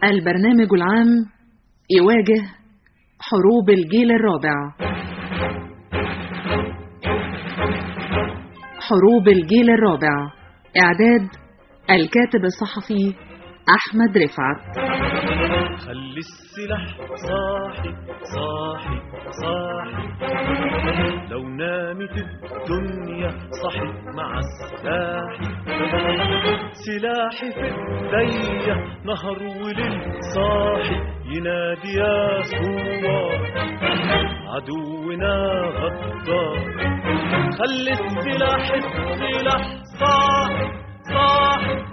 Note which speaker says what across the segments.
Speaker 1: البرنامج العام يواجه حروب الجيل الرابع حروب الجيل الرابع إعداد الكاتب الصحفي أحمد رفعت
Speaker 2: خلي السلاح صاحي صاحي صاحي لو نامت الدنيا صحت مع السلاح سلاحي في ايديا نهر وليل صاحي ينادي يا ثوار عدونا غدار خلي السلاح السلاح صاحي صاحي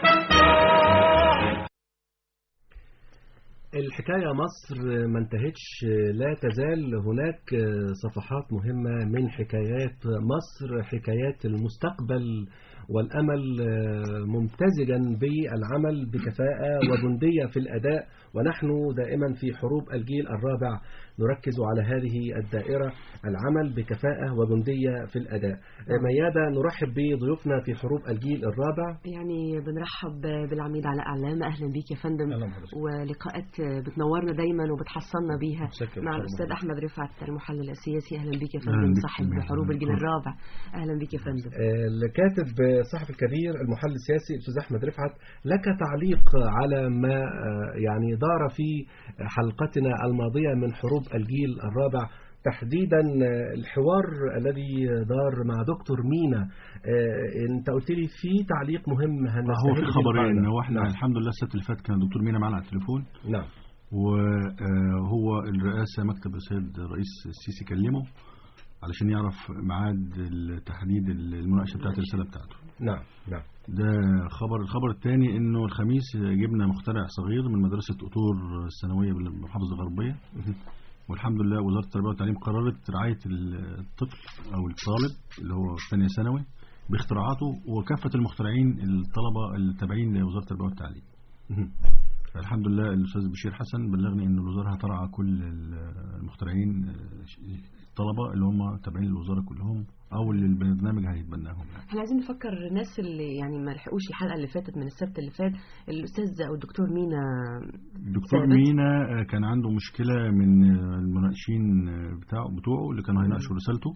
Speaker 3: الحكاية مصر ما انتهتش لا تزال هناك صفحات مهمة من حكايات مصر حكايات المستقبل والأمل ممتزجا بالعمل بكفاءة وجندية في الأداء ونحن دائما في حروب الجيل الرابع نركز على هذه الدائرة العمل بكفاءة وجندية في الأداء ميادة نرحب بضيوفنا في حروب الجيل الرابع
Speaker 4: يعني بنرحب بالعميد علاء علام اهلا بيك يا فندم
Speaker 3: أهلا بحضرتك.
Speaker 4: ولقاءات بتنورنا دايما وبتحصلنا بيها
Speaker 3: متشكر.
Speaker 4: مع
Speaker 3: شكراً.
Speaker 4: الاستاذ احمد رفعت المحلل السياسي اهلا بيك يا
Speaker 5: أهلاً
Speaker 4: فندم
Speaker 5: بك
Speaker 4: صاحب
Speaker 5: جميعاً.
Speaker 4: حروب الجيل
Speaker 5: أهلاً.
Speaker 4: الرابع اهلا بيك يا فندم
Speaker 3: الكاتب الصحفي الكبير المحلل السياسي الاستاذ احمد رفعت لك تعليق على ما آه، يعني دار في حلقتنا الماضيه من حروب الجيل الرابع تحديدا آه، الحوار الذي دار مع دكتور مينا آه، انت قلت لي في تعليق مهم
Speaker 5: هو
Speaker 3: هنستهل
Speaker 5: في
Speaker 3: به
Speaker 5: خبرين
Speaker 3: القاعدة.
Speaker 5: هو احنا
Speaker 3: نعم.
Speaker 5: الحمد لله السبت اللي فات كان الدكتور مينا معانا على التليفون
Speaker 3: نعم
Speaker 5: وهو الرئاسة مكتب السيد رئيس السيسي كلمه علشان يعرف ميعاد تحديد المناقشة بتاعت الرسالة بتاعته
Speaker 3: نعم نعم
Speaker 5: ده خبر الخبر الثاني انه الخميس جبنا مخترع صغير من مدرسة قطور الثانوية بالمحافظة الغربية والحمد لله وزارة التربية والتعليم قررت رعاية الطفل أو الطالب اللي هو في ثانية ثانوي باختراعاته وكافة المخترعين الطلبة التابعين لوزارة التربية والتعليم الحمد لله الأستاذ بشير حسن بلغني أن الوزارة هترعى كل المخترعين الطلبة اللي هم تابعين للوزارة كلهم أو اللي البرنامج هيتبناهم يعني.
Speaker 4: احنا عايزين نفكر الناس اللي يعني ما لحقوش الحلقه اللي فاتت من السبت اللي فات الاستاذ او الدكتور مينا
Speaker 5: الدكتور
Speaker 4: ثابت.
Speaker 5: مينا كان عنده مشكلة من المناقشين بتاعه بتوعه اللي كانوا هيناقشوا رسالته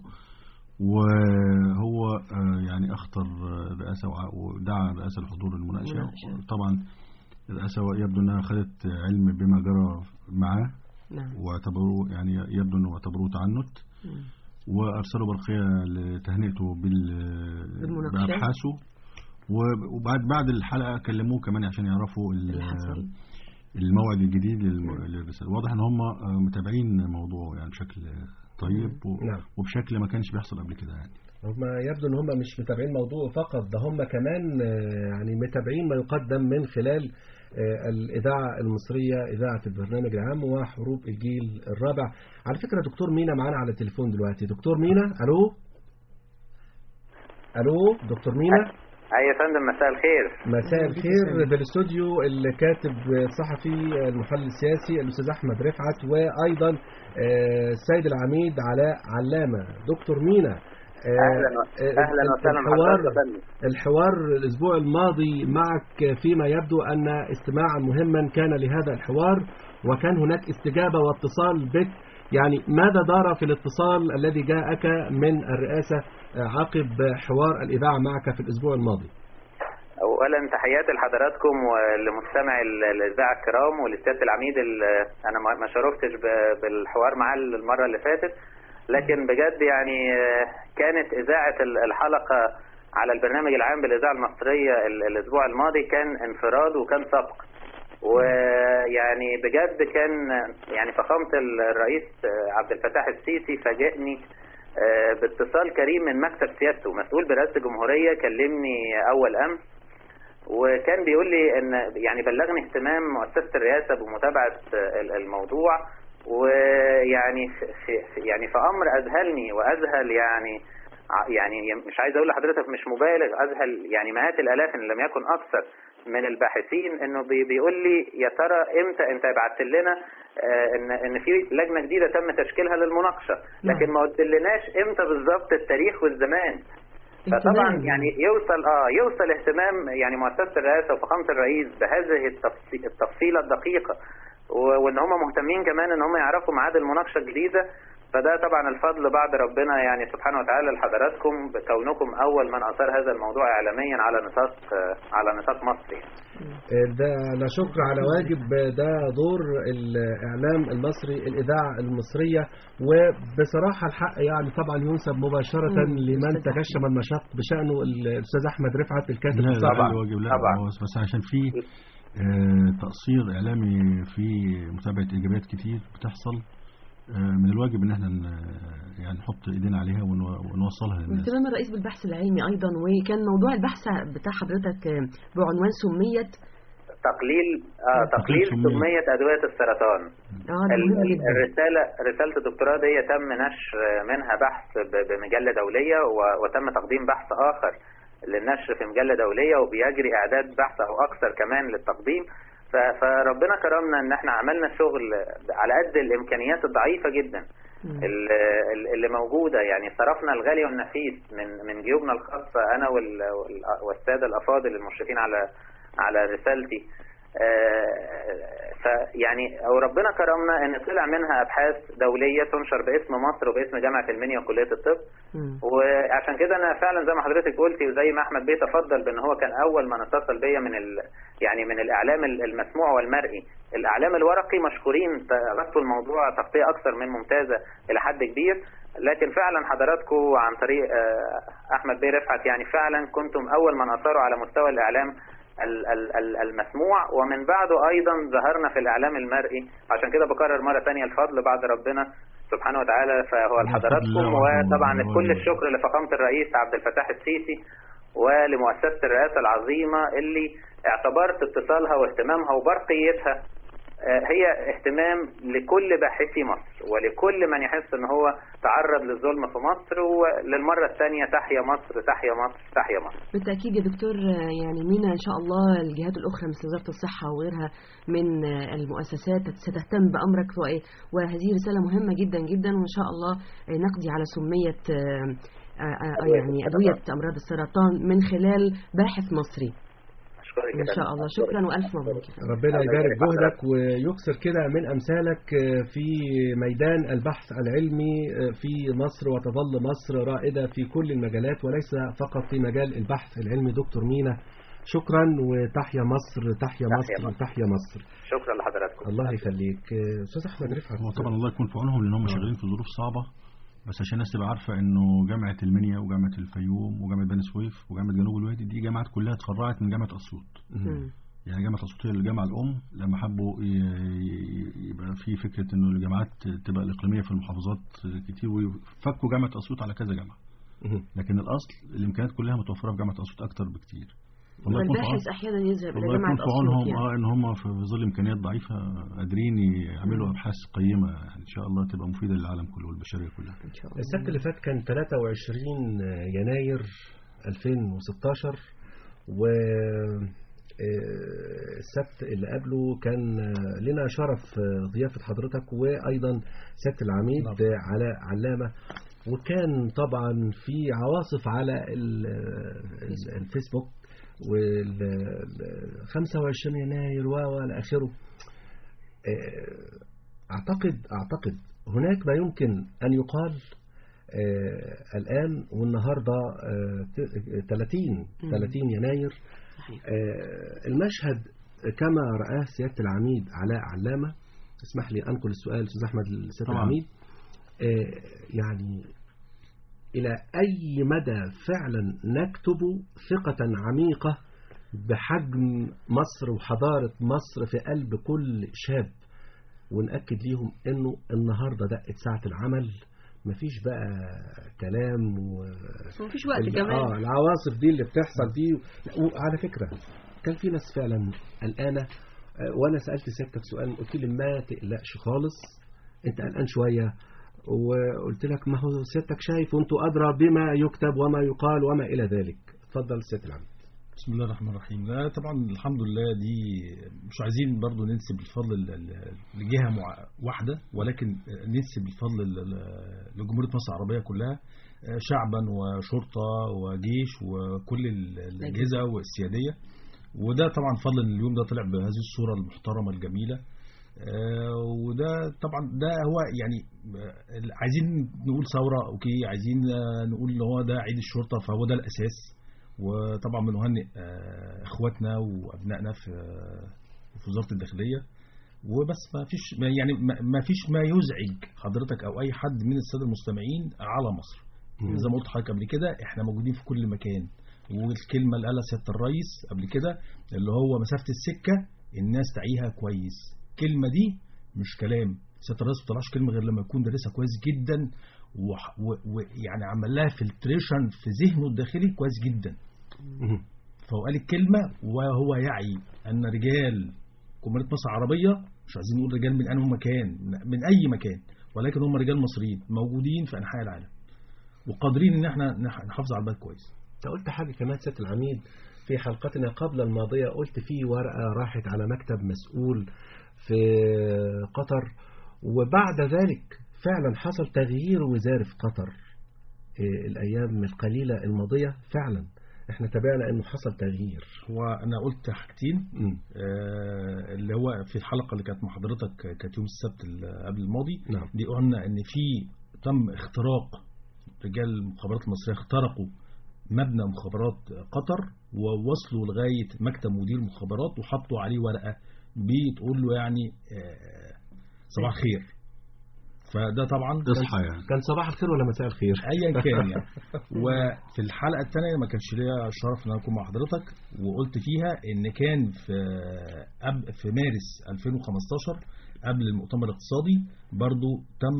Speaker 5: وهو يعني أخطر الرئاسة وع- ودعا الرئاسة لحضور المناقشة
Speaker 4: المناقشة.
Speaker 5: طبعا الرئاسة يبدو أنها خدت علم بما جرى معاه
Speaker 4: نعم
Speaker 5: واعتبروه يعني يبدو أنه اعتبروه تعنت
Speaker 4: مم.
Speaker 5: وأرسلوا برقية لتهنئته بال-
Speaker 4: بالمناقشة.
Speaker 5: بأبحاثه و- وبعد بعد الحلقة كلموه كمان عشان يعرفوا ال-
Speaker 4: اللي حصل
Speaker 5: الموعد الجديد للم- للرسالة واضح ان هم آه، متابعين موضوعه يعني بشكل طيب و-
Speaker 3: نعم.
Speaker 5: وبشكل ما كانش بيحصل قبل كده يعني
Speaker 3: هم يبدو ان هم مش متابعين موضوع فقط ده هم كمان آه، يعني متابعين ما يقدم من خلال آه، الإذاعة المصرية إذاعة البرنامج العام وحروب الجيل الرابع على فكرة دكتور مينا معانا على التليفون دلوقتي دكتور مينا ألو ألو دكتور مينا
Speaker 6: اي يا فندم مساء الخير
Speaker 3: مساء الخير بالاستوديو الكاتب الصحفي المحلل السياسي الأستاذ أحمد رفعت وأيضا آه، السيد العميد علاء علامة دكتور مينا آه،
Speaker 6: اهلا
Speaker 3: آه،
Speaker 6: اهلا وسهلا
Speaker 3: الحوار
Speaker 6: بحضرتك يا فندم
Speaker 3: الحوار الأسبوع الماضي معك فيما يبدو أن استماعا مهما كان لهذا الحوار وكان هناك استجابة واتصال بك يعني ماذا دار في الاتصال الذي جاءك من الرئاسة عقب حوار الإذاعة معك في الأسبوع الماضي
Speaker 6: اولا تحياتي لحضراتكم ولمستمع ال- الاذاعه الكرام ولسياده العميد ال- انا ما ما شاركتش ب- بالحوار معاه المره اللي فاتت لكن بجد يعني آه، كانت اذاعه ال- الحلقه على البرنامج العام بالاذاعه المصريه ال- الاسبوع الماضي كان انفراد وكان سبق ويعني بجد كان يعني فخامه ال- الرئيس آه، عبد الفتاح السيسي فاجئني آه، باتصال كريم من مكتب سيادته مسؤول برئاسه الجمهوريه كلمني اول امس وكان بيقول لي ان يعني بلغني اهتمام مؤسسه الرئاسه بمتابعه ال- الموضوع ويعني في في- يعني في امر اذهلني واذهل يعني ع- يعني مش عايز اقول لحضرتك مش مبالغ اذهل يعني مئات الالاف ان لم يكن اكثر من الباحثين انه بي- بيقول لي يا ترى امتى انت بعت لنا آه، ان ان في لجنه جديده تم تشكيلها للمناقشه لكن ما قلتلناش امتى بالظبط التاريخ والزمان فطبعا
Speaker 4: اهتمام.
Speaker 6: يعني يوصل اه يوصل اهتمام يعني مؤسسه الرئاسه وفخامه الرئيس بهذه التفصي- التفصيله الدقيقه و- وان هم مهتمين كمان ان هم يعرفوا ميعاد المناقشه الجديده فده طبعا الفضل بعد ربنا يعني سبحانه وتعالى لحضراتكم بكونكم اول من اثار هذا الموضوع اعلاميا على نطاق آه، على نطاق مصر يعني.
Speaker 3: ده لا شكر على واجب ده دور الإعلام المصري الإذاعة المصرية وبصراحة الحق يعني طبعا ينسب مباشرة
Speaker 4: مم.
Speaker 3: لمن
Speaker 4: أستاذ
Speaker 3: تجشم المشاق بشأنه الأستاذ أحمد رفعت الكاتب
Speaker 5: لا لا
Speaker 3: الصحفي
Speaker 6: طبعاً.
Speaker 5: لا واجب لا
Speaker 6: طبعاً.
Speaker 5: هو بس بس عشان في آه، تقصير اعلامي في متابعه ايجابيات كتير بتحصل آه، من الواجب ان احنا ن- يعني نحط ايدينا عليها ونو- ونوصلها للناس
Speaker 4: واهتمام الرئيس بالبحث العلمي ايضا وكان موضوع البحث بتاع حضرتك آه، بعنوان سميت
Speaker 6: تقليل آه تقليل
Speaker 5: سمية.
Speaker 6: سميه ادويه السرطان
Speaker 4: اه ده
Speaker 6: ال-
Speaker 4: مهم
Speaker 6: ال-
Speaker 4: جدا
Speaker 6: الرسالة رسالة الدكتوراه دي تم نشر منها بحث ب- بمجلة دولية و- وتم تقديم بحث آخر للنشر في مجلة دولية وبيجري إعداد بحث أو أكثر كمان للتقديم ف- فربنا كرمنا إن إحنا عملنا شغل على قد الإمكانيات الضعيفة جدا
Speaker 4: مم.
Speaker 6: ال- ال- اللي موجودة يعني صرفنا الغالي والنفيس من من جيوبنا الخاصة أنا وال- وال- والسادة الأفاضل المشرفين على على رسالتي فيعني او ربنا كرمنا ان طلع منها ابحاث دوليه تنشر باسم مصر وباسم جامعه المنيا وكليه الطب
Speaker 4: مم.
Speaker 6: وعشان كده انا فعلا زي ما حضرتك قلتي وزي ما احمد بيه تفضل بان هو كان اول من اتصل بيا من ال يعني من الاعلام ال- المسموع والمرئي الاعلام الورقي مشكورين غطوا الموضوع تغطيه اكثر من ممتازه الى حد كبير لكن فعلا حضراتكم عن طريق آه، احمد بيه رفعت يعني فعلا كنتم اول من اثاروا على مستوى الاعلام ال- ال- ال- المسموع ومن بعده ايضا ظهرنا في الاعلام المرئي عشان كده بكرر مره ثانيه الفضل بعد ربنا سبحانه وتعالى فهو
Speaker 5: الله
Speaker 6: لحضراتكم
Speaker 5: يفضل الله
Speaker 6: وطبعا
Speaker 5: ويرحمه.
Speaker 6: كل الشكر لفخامه الرئيس عبد الفتاح السيسي ولمؤسسه الرئاسه العظيمه اللي اعتبرت اتصالها واهتمامها وبرقيتها آه، هي اهتمام لكل باحثي مصر ولكل من يحس ان هو تعرض للظلم في مصر وللمره الثانيه تحيا مصر تحيا مصر تحيا مصر
Speaker 4: بالتأكيد يا دكتور آه، يعني مينا إن شاء الله الجهات الأخرى مثل وزارة الصحة وغيرها من آه، المؤسسات ستهتم بأمرك و- وهذه رسالة مهمة جدا جدا وإن شاء الله آه، نقضي على سمية آه، آه، آه، يعني أدوية أمراض السرطان من خلال باحث مصري
Speaker 6: اشكرك
Speaker 4: إن شاء الله شكرا وألف مبروك
Speaker 3: ربنا يبارك جهدك ويكثر كده من أمثالك في ميدان البحث العلمي في مصر وتظل مصر رائدة في كل المجالات وليس فقط في مجال البحث العلمي دكتور مينا شكرا وتحيا مصر تحيا مصر
Speaker 6: مصر.
Speaker 3: تحيا مصر
Speaker 6: شكرا لحضراتكم
Speaker 3: الله يخليك أستاذ أحمد رفعت
Speaker 5: هو طبعا الله يكون في عونهم لان هم شغالين في ظروف صعبه بس عشان الناس تبقى عارفه انه جامعه المنيا وجامعه الفيوم وجامعه بني سويف وجامعه جنوب الوادي دي جامعات كلها اتفرعت من جامعه اسيوط
Speaker 4: مم.
Speaker 5: يعني جامعه اسيوط هي الجامعه الام لما حبوا ي- ي- يبقى في فكره انه الجامعات تبقى الاقليميه في المحافظات كتير وفكوا جامعه اسيوط على كذا جامعه لكن الاصل الامكانيات كلها متوفره في جامعه اسيوط اكتر بكتير والله يكون في عون-
Speaker 4: والباحث أحيانا يذهب إلى
Speaker 5: والله
Speaker 4: جامعة
Speaker 5: يكون في
Speaker 4: أسيوط
Speaker 5: عونهم
Speaker 4: يعني.
Speaker 5: اه ان هم في ظل امكانيات ضعيفه قادرين يعملوا ابحاث قيمه يعني ان شاء الله تبقى مفيده للعالم كله والبشريه كلها
Speaker 4: إن شاء الله
Speaker 3: السبت اللي فات كان 23 يناير 2016 و آه، السبت اللي قبله كان آه، لنا شرف آه، ضيافة حضرتك وأيضا سيادة العميد
Speaker 5: نعم.
Speaker 3: آه، على علامة وكان طبعا في عواصف على ال- ال- الفيسبوك وال ال- 25 يناير و والى اخره آه، اعتقد اعتقد هناك ما يمكن ان يقال آه، الان والنهارده آه، ت- 30
Speaker 4: مم.
Speaker 3: 30 يناير
Speaker 4: صحيح.
Speaker 3: آه، المشهد كما رآه سيادة العميد علاء علامة اسمح لي أنقل السؤال أستاذ أحمد سيادة
Speaker 5: طبعا.
Speaker 3: العميد آه، يعني إلى أي مدى فعلا نكتب ثقة عميقة بحجم مصر وحضارة مصر في قلب كل شاب ونأكد ليهم أنه النهاردة دقت ساعة العمل مفيش بقى كلام و...
Speaker 4: بس مفيش وقت
Speaker 3: ال-
Speaker 4: كمان
Speaker 3: اه العواصف دي اللي بتحصل دي لا، وعلى فكرة كان في ناس فعلا قلقانة آه، وانا سألت سيادتك سؤال قلت لي ما تقلقش خالص انت قلقان شوية وقلت لك ما هو سيادتك شايف وانتوا أدرى بما يكتب وما يقال وما إلى ذلك اتفضل سيادة العميد
Speaker 7: بسم الله الرحمن الرحيم لا طبعا الحمد لله دي مش عايزين برضو ننسب الفضل ل- ل- لجهة مع- واحدة ولكن ننسب الفضل ل- ل- لجمهورية مصر العربية كلها آه، شعبا وشرطة وجيش وكل ال- الأجهزة والسيادية وده طبعا فضل ان اليوم ده طلع بهذه الصورة المحترمة الجميلة آه، وده طبعا ده هو يعني آه، عايزين نقول ثورة اوكي عايزين آه، نقول ان هو ده عيد الشرطة فهو ده الأساس وطبعا بنهنئ آه، اخواتنا وابنائنا في في وزاره الداخليه وبس ما فيش ما يعني ما ما فيش ما يزعج حضرتك او اي حد من الساده المستمعين على مصر زي ما قلت لحضرتك قبل كده احنا موجودين في كل مكان والكلمه اللي قالها سياده الرئيس قبل كده اللي هو مسافه السكه الناس تعيها كويس الكلمه دي مش كلام سياده الرئيس ما طلعش كلمه غير لما يكون دارسها كويس جدا وح- و- ويعني عمل لها فلتريشن في ذهنه الداخلي كويس جدا فهو قال الكلمة وهو يعي أن رجال جمهورية مصر العربية مش عايزين نقول رجال من أنه مكان من أي مكان ولكن هم رجال مصريين موجودين في أنحاء العالم وقادرين إن احنا نح- نحافظ على البلد كويس
Speaker 3: انت قلت حاجة كمان سيادة العميد في حلقتنا قبل الماضية قلت في ورقة راحت على مكتب مسؤول في قطر وبعد ذلك فعلا حصل تغيير وزاري في قطر إيه، الأيام القليلة الماضية فعلا احنا تابعنا انه حصل تغيير
Speaker 7: وأنا قلت حاجتين
Speaker 3: مم.
Speaker 7: آه، اللي هو في الحلقة اللي كانت مع حضرتك كانت يوم السبت اللي قبل الماضي
Speaker 3: نعم.
Speaker 7: دي قلنا ان في تم اختراق رجال المخابرات المصرية اخترقوا مبنى مخابرات قطر ووصلوا لغاية مكتب مدير مخابرات وحطوا عليه ورقة بتقول له يعني آه، صباح الخير فده طبعا
Speaker 5: اصحى يعني
Speaker 3: كان صباح الخير ولا مساء الخير
Speaker 7: ايا كان يعني وفي الحلقه الثانيه ما كانش ليا شرف ان انا اكون مع حضرتك وقلت فيها ان كان في أب في مارس 2015 قبل المؤتمر الاقتصادي برضو تم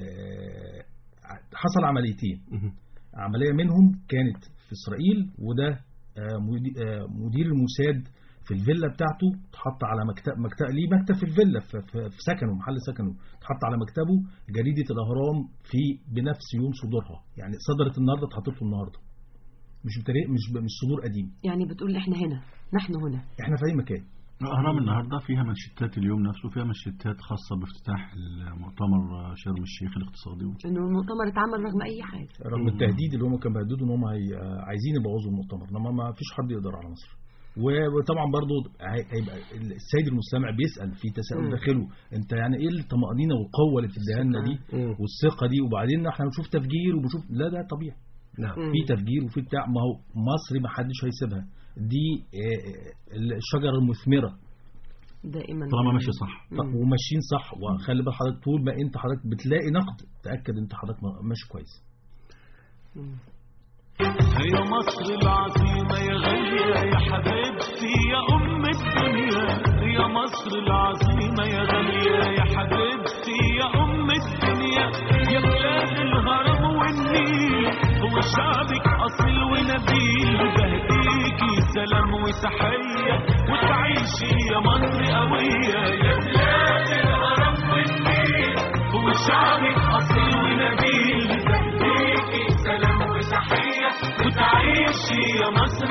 Speaker 7: آه، حصل عمليتين
Speaker 3: مهم.
Speaker 7: عمليه منهم كانت في اسرائيل وده آه، مدي- آه، مدير الموساد في الفيلا بتاعته اتحط على مكتب مكتب ليه مكتب في الفيلا في, في, في سكنه محل سكنه اتحط على مكتبه جريده الاهرام في بنفس يوم صدورها يعني صدرت النهارده اتحطت له النهارده مش بتاريخ مش ب- مش صدور قديم
Speaker 4: يعني بتقول احنا هنا نحن هنا
Speaker 7: احنا في اي مكان
Speaker 5: الأهرام النهاردة فيها منشتات اليوم نفسه فيها منشتات خاصة بافتتاح المؤتمر شرم الشيخ الاقتصادي
Speaker 4: انه المؤتمر اتعمل رغم اي حاجه
Speaker 7: رغم التهديد اللي هم كانوا بيهددوا ان هم هي- عايزين يبوظوا المؤتمر انما ما فيش حد يقدر على مصر و- وطبعا برضو هي- هيبقى السيد المستمع بيسال في تساؤل
Speaker 4: مم.
Speaker 7: داخله انت يعني ايه الطمانينه والقوه اللي بتديها لنا دي
Speaker 3: مم.
Speaker 7: والثقه دي وبعدين احنا بنشوف تفجير وبنشوف لا ده طبيعي
Speaker 3: نعم
Speaker 4: مم.
Speaker 7: في تفجير وفي بتاع ما هو مصر ما حدش هيسيبها دي آه، آه، الشجره المثمره
Speaker 4: دائما
Speaker 5: طالما ماشي صح
Speaker 4: مم.
Speaker 7: وماشيين صح وخلي بال حضرتك طول ما انت حضرتك بتلاقي نقد تاكد انت حضرتك ماشي كويس
Speaker 4: مم.
Speaker 2: يا مصر العظيمة يا غالية يا حبيبتي يا أم الدنيا يا مصر العظيمة يا غالية يا حبيبتي يا أم الدنيا يا بلاد الهرم والنيل هو شعبك أصيل ونبيل بهديكي سلام وتحية وتعيشي يا مصر قوية يا بلاد الهرم والنيل هو شعبك أصيل ونبيل بهديكي سلام وتحية وتعيشي يا مصر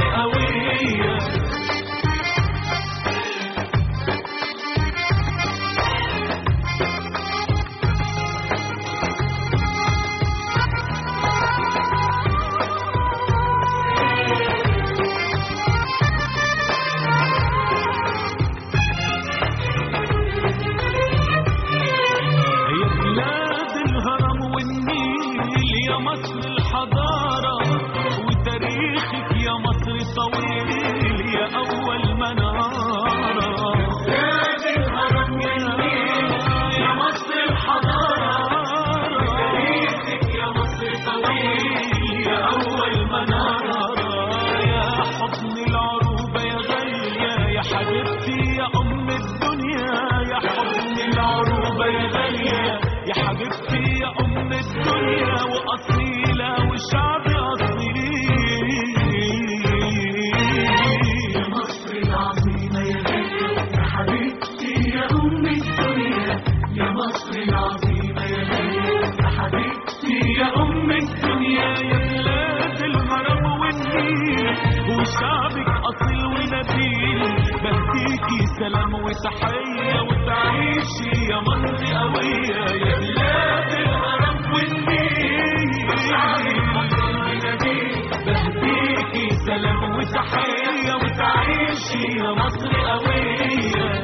Speaker 2: قوية والنيل بهديكي سلام وتحية وتعيشي يا مصر قوية يا بلاد الهرم والنيل بهديكي سلام وتحية وتعيشي يا مصر قوية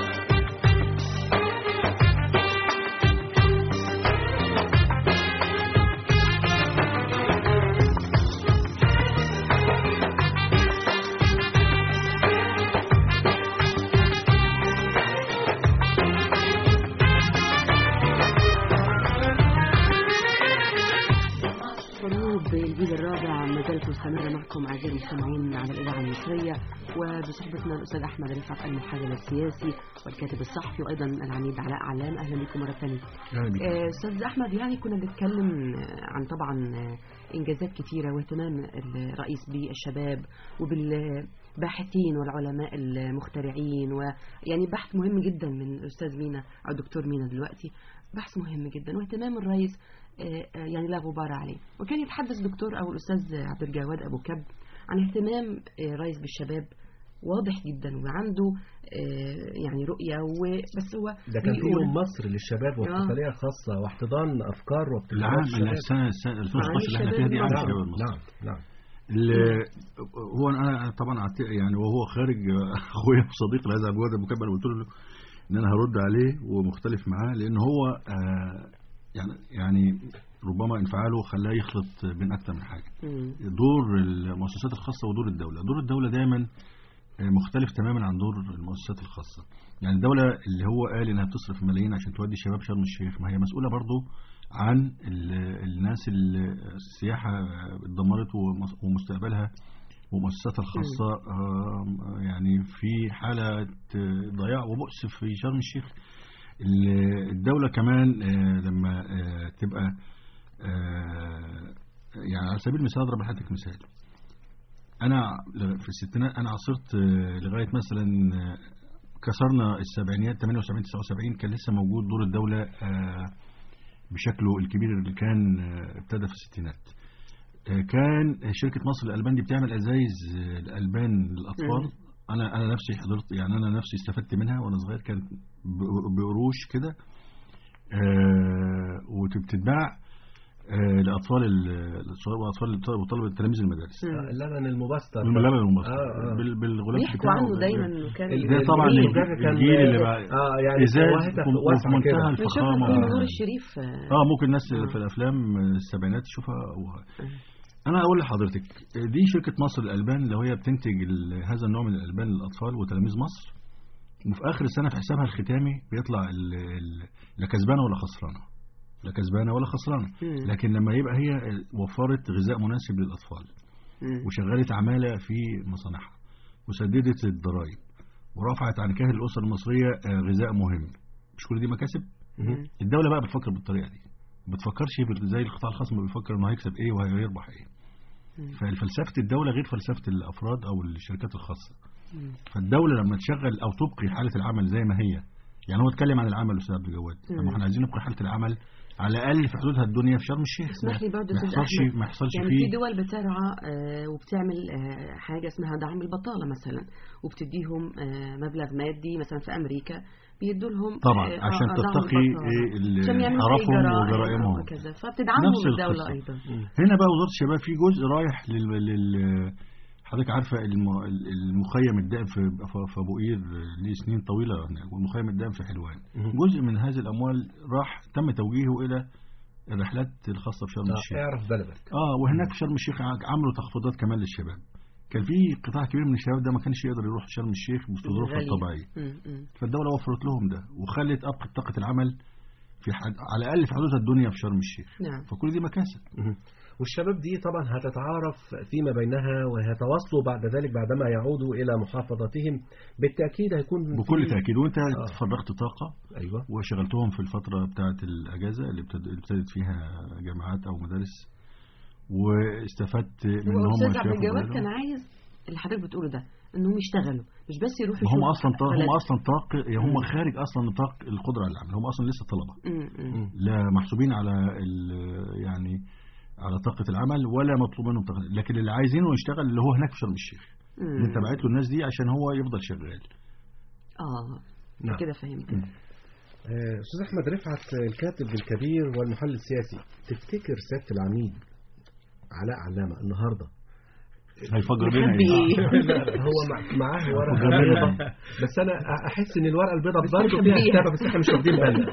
Speaker 4: حروب الجيل الرابع ما زالت مستمرة معكم أعزائي المستمعين على الإذاعة المصرية وبصحبتنا الأستاذ أحمد رفعت المحلل السياسي والكاتب الصحفي وأيضا العميد علاء علام أهلا بكم مرة ثانية.
Speaker 5: أهلا بك.
Speaker 4: آه، أستاذ أحمد يعني كنا بنتكلم آه، عن طبعا آه، إنجازات كتيرة واهتمام الرئيس بالشباب وبالباحثين والعلماء المخترعين ويعني بحث مهم جدا من الأستاذ مينا أو الدكتور مينا دلوقتي بحث مهم جدا واهتمام الرئيس آه، آه، يعني لا غبار عليه وكان يتحدث دكتور أو الأستاذ عبد الجواد أبو كب عن اهتمام آه، الرئيس بالشباب واضح جدا وعنده آه، يعني رؤية وبس هو
Speaker 3: ده كان في
Speaker 4: بيقول-
Speaker 3: يوم مصر للشباب واحتفالية خاصة واحتضان أفكار وابتكارات
Speaker 5: العام
Speaker 3: الشباب
Speaker 5: السنة السنة 2016 اللي احنا فيها دي عام
Speaker 3: نعم
Speaker 5: الشباب المصري
Speaker 3: نعم نعم
Speaker 5: ال- هو انا طبعا أعت- يعني وهو خارج اخويا وصديقي العزيز عبد الجواد ابو كبر قلت له ان انا هرد عليه ومختلف معاه لان هو آه، يعني يعني ربما انفعاله خلاه يخلط بين اكثر من حاجه
Speaker 4: مم.
Speaker 5: دور المؤسسات الخاصه ودور الدوله دور الدوله دايما آه، مختلف تماما عن دور المؤسسات الخاصه يعني الدوله اللي هو قال انها بتصرف ملايين عشان تودي شباب شرم الشيخ ما هي مسؤوله برضه عن ال- الناس اللي السياحه اتدمرت ومس- ومستقبلها ومؤسساتها الخاصه آه، يعني في حاله آه، ضياع وبؤس في شرم الشيخ ال- الدوله كمان آه، لما آه، تبقى آه، يعني على سبيل المثال اضرب لحضرتك مثال انا في الستينات انا عاصرت آه، لغايه مثلا آه، كسرنا السبعينيات 78 79 كان لسه موجود دور الدوله آه، بشكله الكبير اللي كان آه، ابتدى في الستينات آه، كان شركه مصر للالبان دي بتعمل ازايز آه، الالبان للاطفال انا انا نفسي حضرت يعني انا نفسي استفدت منها وانا صغير كانت ب- بقروش كده آه، وبتتباع آه، لاطفال ال- الصغار واطفال وطلبه تلاميذ المدارس
Speaker 3: آه، اللبن المبستر
Speaker 5: الملبن المصري
Speaker 3: آه، آه.
Speaker 5: بال- بالغلاف
Speaker 4: بيحكوا
Speaker 5: بتاعه
Speaker 4: عنه دايما انه كان
Speaker 3: ال-
Speaker 5: ده طبعا
Speaker 3: الجيل
Speaker 5: الجيل,
Speaker 3: ده كان-
Speaker 5: الجيل اللي بقى
Speaker 3: اه يعني
Speaker 5: ازاز
Speaker 3: فواهته
Speaker 5: وفي
Speaker 3: واسعة
Speaker 5: منتهى
Speaker 3: كده
Speaker 4: بنشوف
Speaker 5: الفخامه
Speaker 4: فيلم
Speaker 5: آه.
Speaker 4: نور الشريف آه،
Speaker 5: اه ممكن الناس
Speaker 4: آه.
Speaker 5: في الافلام السبعينات تشوفها و... انا اقول لحضرتك دي شركه مصر للالبان اللي هي بتنتج ال- هذا النوع من الالبان للاطفال وتلاميذ مصر وفي اخر السنه في حسابها الختامي بيطلع ال... ال... لا كسبانه ولا خسرانه لا كسبانه ولا خسرانه
Speaker 4: مم.
Speaker 5: لكن لما يبقى هي وفرت غذاء مناسب للاطفال
Speaker 4: مم.
Speaker 5: وشغلت عماله في مصانعها وسددت الضرائب ورفعت عن كاهل الاسر المصريه آه، غذاء مهم مش كل دي مكاسب
Speaker 4: مم.
Speaker 5: الدوله بقى بتفكر بالطريقه دي ما بتفكرش بال- زي القطاع الخاص ما بيفكر انه هيكسب ايه وهيربح ايه
Speaker 4: مم.
Speaker 5: ففلسفه الدوله غير فلسفه الافراد او الشركات الخاصه
Speaker 4: مم.
Speaker 5: فالدوله لما تشغل او تبقي حاله العمل زي ما هي يعني هو اتكلم عن العمل استاذ عبد الجواد طب
Speaker 4: مم.
Speaker 5: ما احنا عايزين نبقي حاله العمل على الاقل في حدودها الدنيا في شرم الشيخ
Speaker 4: اسمح لي برضه
Speaker 5: ما
Speaker 4: أستاذ
Speaker 5: يحصلش
Speaker 4: أحمد.
Speaker 5: ما يحصلش
Speaker 4: يعني في
Speaker 5: فيه
Speaker 4: دول بترعى آه، وبتعمل آه، حاجة اسمها دعم البطالة مثلا وبتديهم آه، مبلغ مادي مثلا في أمريكا بيدوا لهم
Speaker 5: طبعا
Speaker 4: آه،
Speaker 5: عشان
Speaker 4: آه، دعم
Speaker 5: تتقي
Speaker 4: البطالة.
Speaker 5: إيه ال-
Speaker 4: عشان يعملوا زي
Speaker 5: حرفهم
Speaker 4: جرائم
Speaker 5: وجرائمهم
Speaker 4: وكذا فبتدعمهم
Speaker 5: نفس
Speaker 4: الدولة
Speaker 5: القصة.
Speaker 4: أيضا
Speaker 5: هنا بقى وزاره الشباب في جزء رايح لل, لل... حضرتك عارفه الم... المخيم الدائم في في- في ابو قير ليه سنين طويله هناك والمخيم الدائم في حلوان
Speaker 3: مم.
Speaker 5: جزء من هذه الاموال راح تم توجيهه الى الرحلات الخاصه بشرم
Speaker 3: آه،
Speaker 5: الشيخ
Speaker 3: اعرف بلدك
Speaker 5: اه وهناك في شرم الشيخ ع- عملوا تخفيضات كمان للشباب كان في قطاع كبير من الشباب ده ما كانش يقدر يروح شرم الشيخ في ظروفها
Speaker 4: غالية.
Speaker 5: الطبيعيه
Speaker 4: مم، مم.
Speaker 5: فالدوله وفرت لهم ده وخلت ابقى طاقه العمل في حد... على الاقل في حدودها الدنيا في شرم الشيخ
Speaker 4: نعم
Speaker 5: فكل دي مكاسب
Speaker 3: مهم. والشباب دي طبعا هتتعارف فيما بينها وهيتواصلوا بعد ذلك بعدما يعودوا إلى محافظتهم بالتأكيد هيكون
Speaker 5: بكل
Speaker 3: في-
Speaker 5: تاكيد وانت
Speaker 3: آه.
Speaker 5: فرغت طاقه
Speaker 3: أيوة
Speaker 5: وشغلتهم في الفترة بتاعة الأجازة اللي ابتد- ابتدت فيها جامعات أو مدارس واستفدت من إن
Speaker 4: هو
Speaker 5: هم
Speaker 4: أستاذ عبد
Speaker 5: شافوا
Speaker 4: الجواد
Speaker 5: بلدهم.
Speaker 4: كان عايز اللي حضرتك بتقوله ده انهم يشتغلوا مش بس يروحوا
Speaker 5: ما هم
Speaker 4: يشوفوا
Speaker 5: أصلا طاق هم
Speaker 4: بلد.
Speaker 5: أصلا طاق يعني هم
Speaker 4: مم.
Speaker 5: خارج أصلا نطاق القدرة على العمل هم أصلا لسه طلبة
Speaker 4: مم، مم.
Speaker 5: لا محسوبين على ال- يعني على طاقة العمل ولا مطلوب منهم طاقة لكن اللي عايزينه يشتغل اللي هو هناك في شرم الشيخ
Speaker 4: مم.
Speaker 5: انت باعت له الناس دي عشان هو يفضل شغال
Speaker 4: اه
Speaker 3: نعم.
Speaker 4: كده فهمت
Speaker 3: آه، أستاذ أحمد رفعت الكاتب الكبير والمحلل السياسي تفتكر سيادة العميد علاء علامة النهاردة
Speaker 5: هيفجر بينا
Speaker 4: مخبي
Speaker 5: ايه
Speaker 4: ايه
Speaker 3: هو مع- معاه ورقة بيضاء بس أنا أحس إن الورقة البيضاء برضه فيها
Speaker 4: مخبيها.
Speaker 3: كتابة بس إحنا مش واخدين بالنا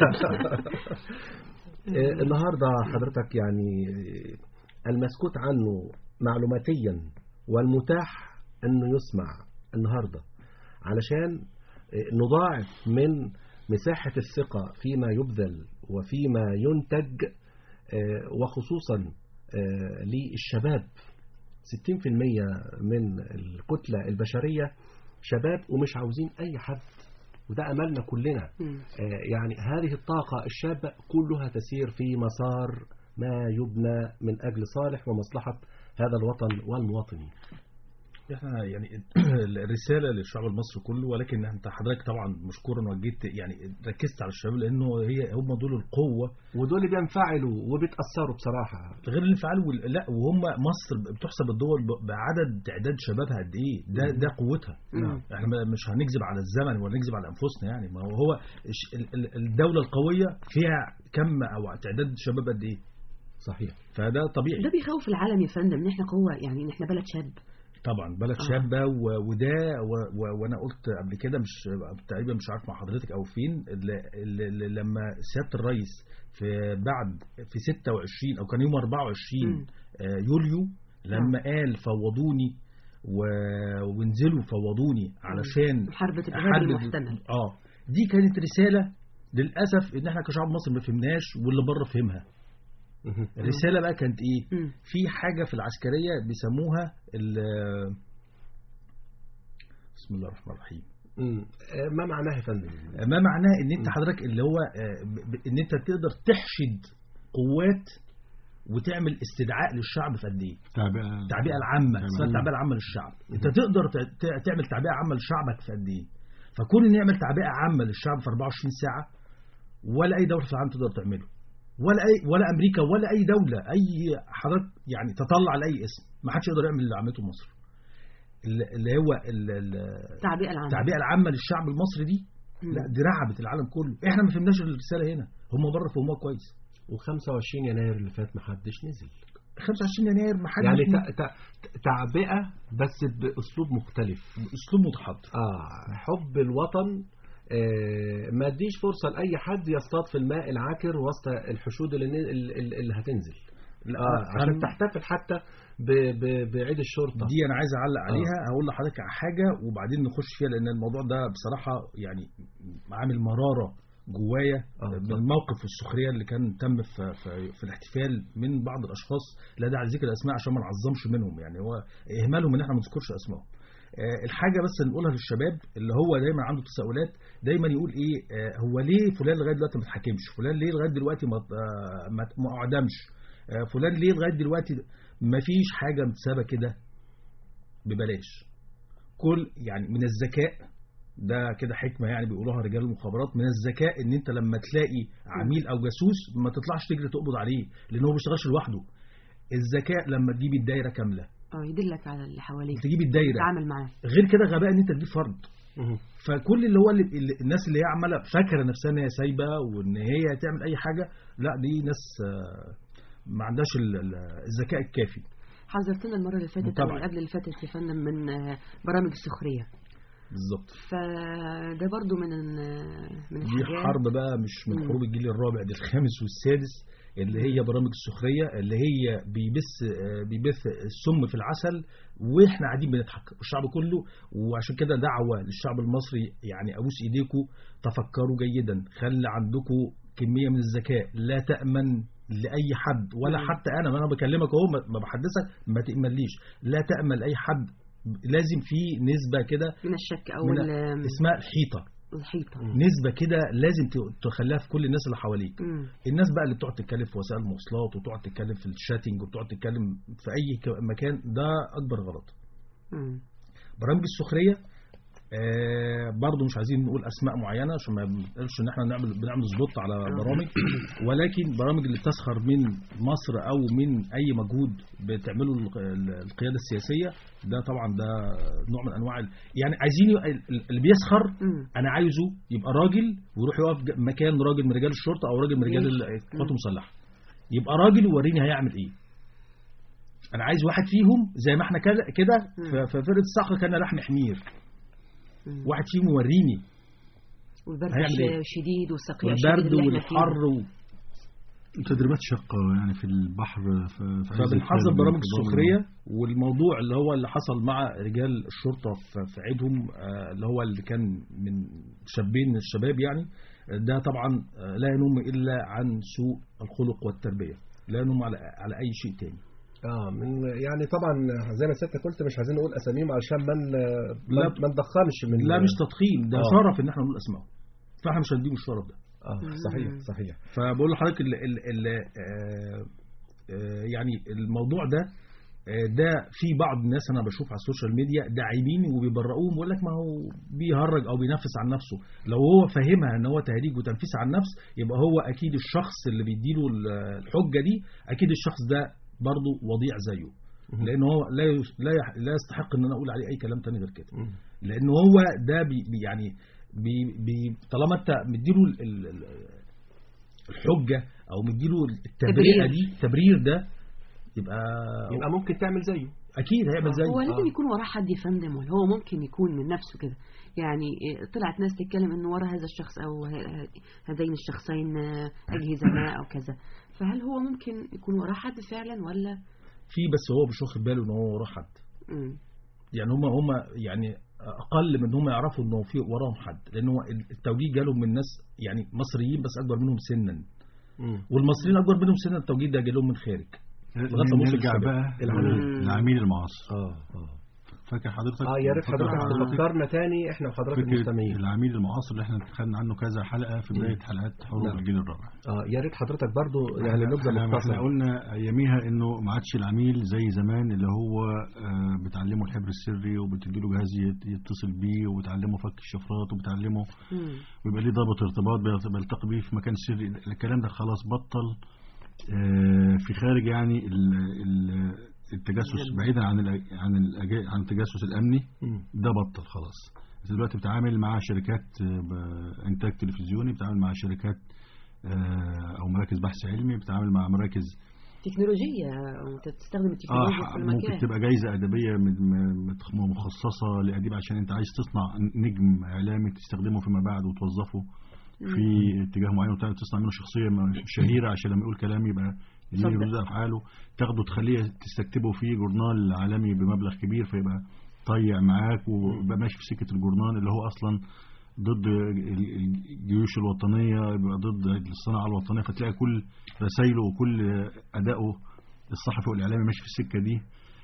Speaker 3: آه، النهاردة حضرتك يعني آه، المسكوت عنه معلوماتيا والمتاح أنه يسمع النهاردة علشان آه، نضاعف من مساحة الثقة فيما يبذل وفيما ينتج آه، وخصوصا آه، للشباب 60% من الكتلة البشرية شباب ومش عاوزين أي حد وده أملنا كلنا
Speaker 4: مم.
Speaker 3: آه، يعني هذه الطاقة الشابة كلها تسير في مسار ما يبنى من أجل صالح ومصلحة هذا الوطن والمواطنين
Speaker 7: احنا يعني الرساله للشعب المصري كله ولكن انت حضرتك طبعا مشكورا وجيت يعني ركزت على الشباب لانه هي هم دول القوه
Speaker 3: ودول اللي بينفعلوا وبيتأثروا بصراحة
Speaker 7: غير الانفعال وال... لا وهم مصر بتحسب الدول ب- بعدد تعداد شبابها قد ايه ده ده قوتها
Speaker 4: نعم.
Speaker 7: احنا ما- مش هنكذب على الزمن ولا نكذب على انفسنا يعني ما هو هو الش- ال- ال- الدوله القويه فيها كم او تعداد شباب قد ايه
Speaker 3: صحيح
Speaker 7: فده طبيعي
Speaker 4: ده بيخوف العالم يا فندم ان احنا قوه يعني ان احنا بلد شاب
Speaker 7: طبعا بلد
Speaker 4: آه.
Speaker 7: شابه و- وده و- و- وانا قلت قبل كده مش تقريبا مش عارف مع حضرتك او فين اللي اللي لما سياده الرئيس في بعد في 26 او كان يوم 24
Speaker 4: مم.
Speaker 7: آه، يوليو لما قال فوضوني و- وانزلوا فوضوني علشان
Speaker 4: محاربه الارهاب
Speaker 7: أحارب-
Speaker 4: المحتمل
Speaker 7: اه دي كانت رساله للاسف ان احنا كشعب مصري ما فهمناش واللي بره فهمها
Speaker 3: مهم.
Speaker 7: الرساله بقى كانت ايه
Speaker 4: مم.
Speaker 7: في حاجة في العسكرية بيسموها ال بسم الله الرحمن الرحيم
Speaker 3: مم. آه، ما معناه يا فندم
Speaker 7: ما معناه ان انت حضرتك اللي هو آه، ب- ب- ان انت تقدر تحشد قوات وتعمل استدعاء للشعب في قد ايه
Speaker 5: تعبئة
Speaker 7: التعبئه العامه اسمها
Speaker 5: تمام.
Speaker 7: التعبئه العامه للشعب انت تقدر ت- ت- تعمل تعبئه عامه لشعبك في قد ايه فكون ان يعمل تعبئه عامه للشعب في 24 ساعه ولا اي دوله في العالم تقدر تعمله ولا اي ولا امريكا ولا اي دوله اي حضرتك يعني تطلع لاي اسم ما حدش يقدر يعمل اللي عملته مصر ال- اللي هو ال- ال-
Speaker 4: التعبئه العامه
Speaker 7: التعبئه العامه للشعب المصري دي
Speaker 4: مم.
Speaker 7: لا دي رعبت العالم كله احنا ما فهمناش الرساله هنا هم بره فهموها كويس
Speaker 3: و25 يناير اللي فات ما حدش نزل
Speaker 7: 25 يناير ما حدش
Speaker 3: يعني تع- تع- تعبئة بس بأسلوب مختلف
Speaker 7: اسلوب متحضر
Speaker 3: آه حب الوطن آه ما اديش فرصة لأي حد يصطاد في الماء العاكر وسط الحشود اللي, ن- اللي, اللي هتنزل آه عشان
Speaker 7: أنا-
Speaker 3: تحتفل حتى ب ب بعيد الشرطة
Speaker 7: دي انا عايز اعلق عليها هقول لحضرتك على حاجه وبعدين نخش فيها لان الموضوع ده بصراحه يعني عامل مراره جوايا
Speaker 3: آه،
Speaker 7: من
Speaker 3: اتفضل.
Speaker 7: الموقف والسخريه اللي كان تم في, في, في الاحتفال من بعض الاشخاص لا داعي لذكر الاسماء عشان ما نعظمش منهم يعني هو اهمالهم ان احنا ما نذكرش اسمائهم آه، الحاجه بس اللي نقولها للشباب اللي هو دايما عنده تساؤلات دايما يقول ايه آه، هو ليه فلان لغايه دلوقتي ما اتحاكمش فلان ليه لغايه دلوقتي ما آه، ما ما اعدمش آه، فلان ليه لغايه دلوقتي ما فيش حاجه متسابه كده ببلاش كل يعني من الذكاء ده كده حكمه يعني بيقولوها رجال المخابرات من الذكاء ان انت لما تلاقي عميل او جاسوس ما تطلعش تجري تقبض عليه لان هو ما بيشتغلش لوحده الذكاء لما تجيب الدايره كامله
Speaker 4: اه يدلك على اللي حواليك
Speaker 7: تجيب الدايره
Speaker 4: تتعامل معاه
Speaker 7: غير كده غباء ان انت تجيب فرد
Speaker 3: مهم.
Speaker 7: فكل اللي هو اللي اللي الناس اللي هي عماله فاكره نفسها ان هي سايبه وان هي تعمل اي حاجه لا دي ناس آه، ما عندهاش ال- ال- الذكاء الكافي
Speaker 4: حذرتنا المره اللي فاتت او
Speaker 7: طبعاً.
Speaker 4: اللي قبل اللي فاتت يا فندم من آه، برامج السخريه
Speaker 7: بالظبط
Speaker 4: فده برضو من ال- من
Speaker 7: دي
Speaker 4: الحاجات
Speaker 7: حرب بقى مش من
Speaker 4: مم.
Speaker 7: حروب الجيل الرابع دي الخامس والسادس اللي هي برامج السخريه اللي هي بيبث آه، بيبث السم في العسل واحنا قاعدين بنضحك الشعب كله وعشان كده دعوه للشعب المصري يعني ابوس ايديكم تفكروا جيدا خلي عندكم كميه من الذكاء لا تامن لاي حد ولا
Speaker 4: مم.
Speaker 7: حتى انا ما انا بكلمك اهو ما- ما بحدثك ما تامنليش لا تامن لاي حد لازم في نسبه كده
Speaker 4: من الشك او
Speaker 7: من
Speaker 4: ال-
Speaker 7: اسمها الحيطه
Speaker 4: الحيطه
Speaker 7: نسبة كده لازم ت- تخليها في كل الناس اللي حواليك
Speaker 4: مم.
Speaker 7: الناس بقى اللي بتقعد تتكلم في وسائل المواصلات وتقعد تتكلم في الشاتنج وتقعد تتكلم في اي ك- مكان ده اكبر غلط
Speaker 4: مم.
Speaker 7: برامج السخرية آه برضه مش عايزين نقول اسماء معينه عشان ما نقولش ان احنا نعمل بنعمل سبوت على برامج ولكن برامج اللي بتسخر من مصر او من اي مجهود بتعمله الق- القياده السياسيه ده طبعا ده نوع من انواع ال- يعني عايزين ي- ال- اللي بيسخر
Speaker 4: مم.
Speaker 7: انا عايزه يبقى راجل ويروح يقف ج- مكان راجل من رجال الشرطه او راجل من رجال ال- القوات المسلحه يبقى راجل ووريني هيعمل ايه انا عايز واحد فيهم زي ما احنا كده كده في في فرقه الصخر كان لحم حمير
Speaker 4: مم.
Speaker 7: واحد فيهم يوريني
Speaker 4: والبرد
Speaker 7: هيعمل إيه؟
Speaker 4: الشديد والصقيع الشديد
Speaker 7: والبرد
Speaker 4: اللي احنا فيه.
Speaker 7: والحر و...
Speaker 5: تدريبات شقة يعني في البحر في في عز
Speaker 7: فبنحذر
Speaker 5: التلج
Speaker 7: برامج
Speaker 5: والضباب.
Speaker 7: السخريه والموضوع اللي هو اللي حصل مع رجال الشرطه في في عيدهم آه، اللي هو اللي كان من شابين من الشباب يعني آه، ده طبعا آه، لا ينم الا عن سوء الخلق والتربيه لا ينم على على اي شيء تاني
Speaker 3: اه من يعني طبعا زي ما سيادتك قلت مش عايزين نقول اساميهم علشان ما ن-
Speaker 7: لا.
Speaker 3: ما- ما ندخلش من
Speaker 7: لا مش تضخيم ده
Speaker 3: آه.
Speaker 7: شرف ان احنا نقول اسمائهم فاحنا مش هنديهم الشرف ده
Speaker 3: اه صحيح صحيح
Speaker 7: فبقول لحضرتك ال ال ال آه، آه، يعني الموضوع ده آه، ده في بعض الناس انا بشوف على السوشيال ميديا داعمين وبيبرئوهم بيقول لك ما هو بيهرج او بينفس عن نفسه لو هو فاهمها ان هو تهريج وتنفيس عن نفس يبقى هو اكيد الشخص اللي بيديله ال- الحجه دي اكيد الشخص ده برضه وضيع زيه لان هو لا يس- لا يح- لا يستحق ان انا اقول عليه اي كلام تاني غير كده لان هو ده بي بي- يعني بي بي طالما انت مديله ال- ال- ال- الحجه او مديله التبرئه
Speaker 4: تبرير.
Speaker 7: دي التبرير ده يبقى
Speaker 3: يبقى ممكن تعمل زيه
Speaker 7: اكيد هيعمل زي
Speaker 4: هو لازم
Speaker 3: آه.
Speaker 4: يكون وراه حد يفندم ولا هو ممكن يكون من نفسه كده يعني إيه، طلعت ناس تتكلم انه ورا هذا الشخص او ه- هذين الشخصين آه، اجهزه ما او كذا فهل هو ممكن يكون وراه حد فعلا ولا
Speaker 7: في بس هو مش واخد باله ان هو وراه حد
Speaker 4: مم.
Speaker 7: يعني هم هم يعني اقل من ان هم يعرفوا انه في وراهم حد لان هو التوجيه جالهم من ناس يعني مصريين بس اكبر منهم سنا
Speaker 3: مم.
Speaker 7: والمصريين اكبر منهم سنا التوجيه ده جاي لهم من خارج لغاية لما وصل
Speaker 5: نرجع
Speaker 7: الشباب.
Speaker 5: بقى
Speaker 3: العميل.
Speaker 5: العميل المعاصر
Speaker 3: اه اه
Speaker 5: فاكر حضرتك
Speaker 3: اه يا ريت
Speaker 5: فاكر
Speaker 3: حضرتك تفكرنا تاني احنا وحضرتك
Speaker 5: فكرة
Speaker 3: المستمعين
Speaker 5: العميل المعاصر اللي احنا خدنا عنه كذا حلقة في بداية
Speaker 3: مم.
Speaker 5: حلقات حروب
Speaker 3: نعم.
Speaker 5: الجيل الرابع
Speaker 3: اه يا ريت حضرتك برضو يعني نبذه
Speaker 5: احنا احنا
Speaker 3: مختصره
Speaker 5: قلنا اياميها انه ما عادش العميل زي زمان اللي هو آه، بتعلمه الحبر السري وبتديله جهاز يت- يتصل بيه وبتعلمه فك الشفرات وبتعلمه
Speaker 4: مم.
Speaker 5: ويبقى ليه ضابط ارتباط بيلت- بيلتقي بيه في مكان سري الكلام ده خلاص بطل آه، في خارج يعني ال- ال- التجسس بعيدا عن الأ- عن الأجا- عن التجسس الامني
Speaker 3: مم.
Speaker 5: ده بطل خلاص انت دلوقتي بتتعامل مع شركات آه، بانتاج تلفزيوني بتتعامل مع شركات آه، او مراكز بحث علمي بتتعامل مع مراكز
Speaker 4: تكنولوجية وانت بتستخدم
Speaker 5: اه
Speaker 4: التكنولوجيا في كل
Speaker 5: ممكن
Speaker 4: مكان
Speaker 5: تبقى جايزه ادبيه من- من- متخ- مخصصه لاديب عشان انت عايز تصنع نجم اعلامي تستخدمه فيما بعد وتوظفه في اتجاه معين وتعمل تصنع منه شخصيه م- شهيره عشان لما يقول كلام يبقى ليه
Speaker 4: صدق.
Speaker 5: ردود افعاله تاخده تخليه تستكتبه في جورنال عالمي بمبلغ كبير فيبقى طيع معاك ويبقى ماشي في سكه الجورنال اللي هو اصلا ضد ال- الجيوش الوطنيه يبقى ضد الصناعه الوطنيه فتلاقي كل رسائله وكل ادائه الصحفي والاعلامي ماشي في السكه دي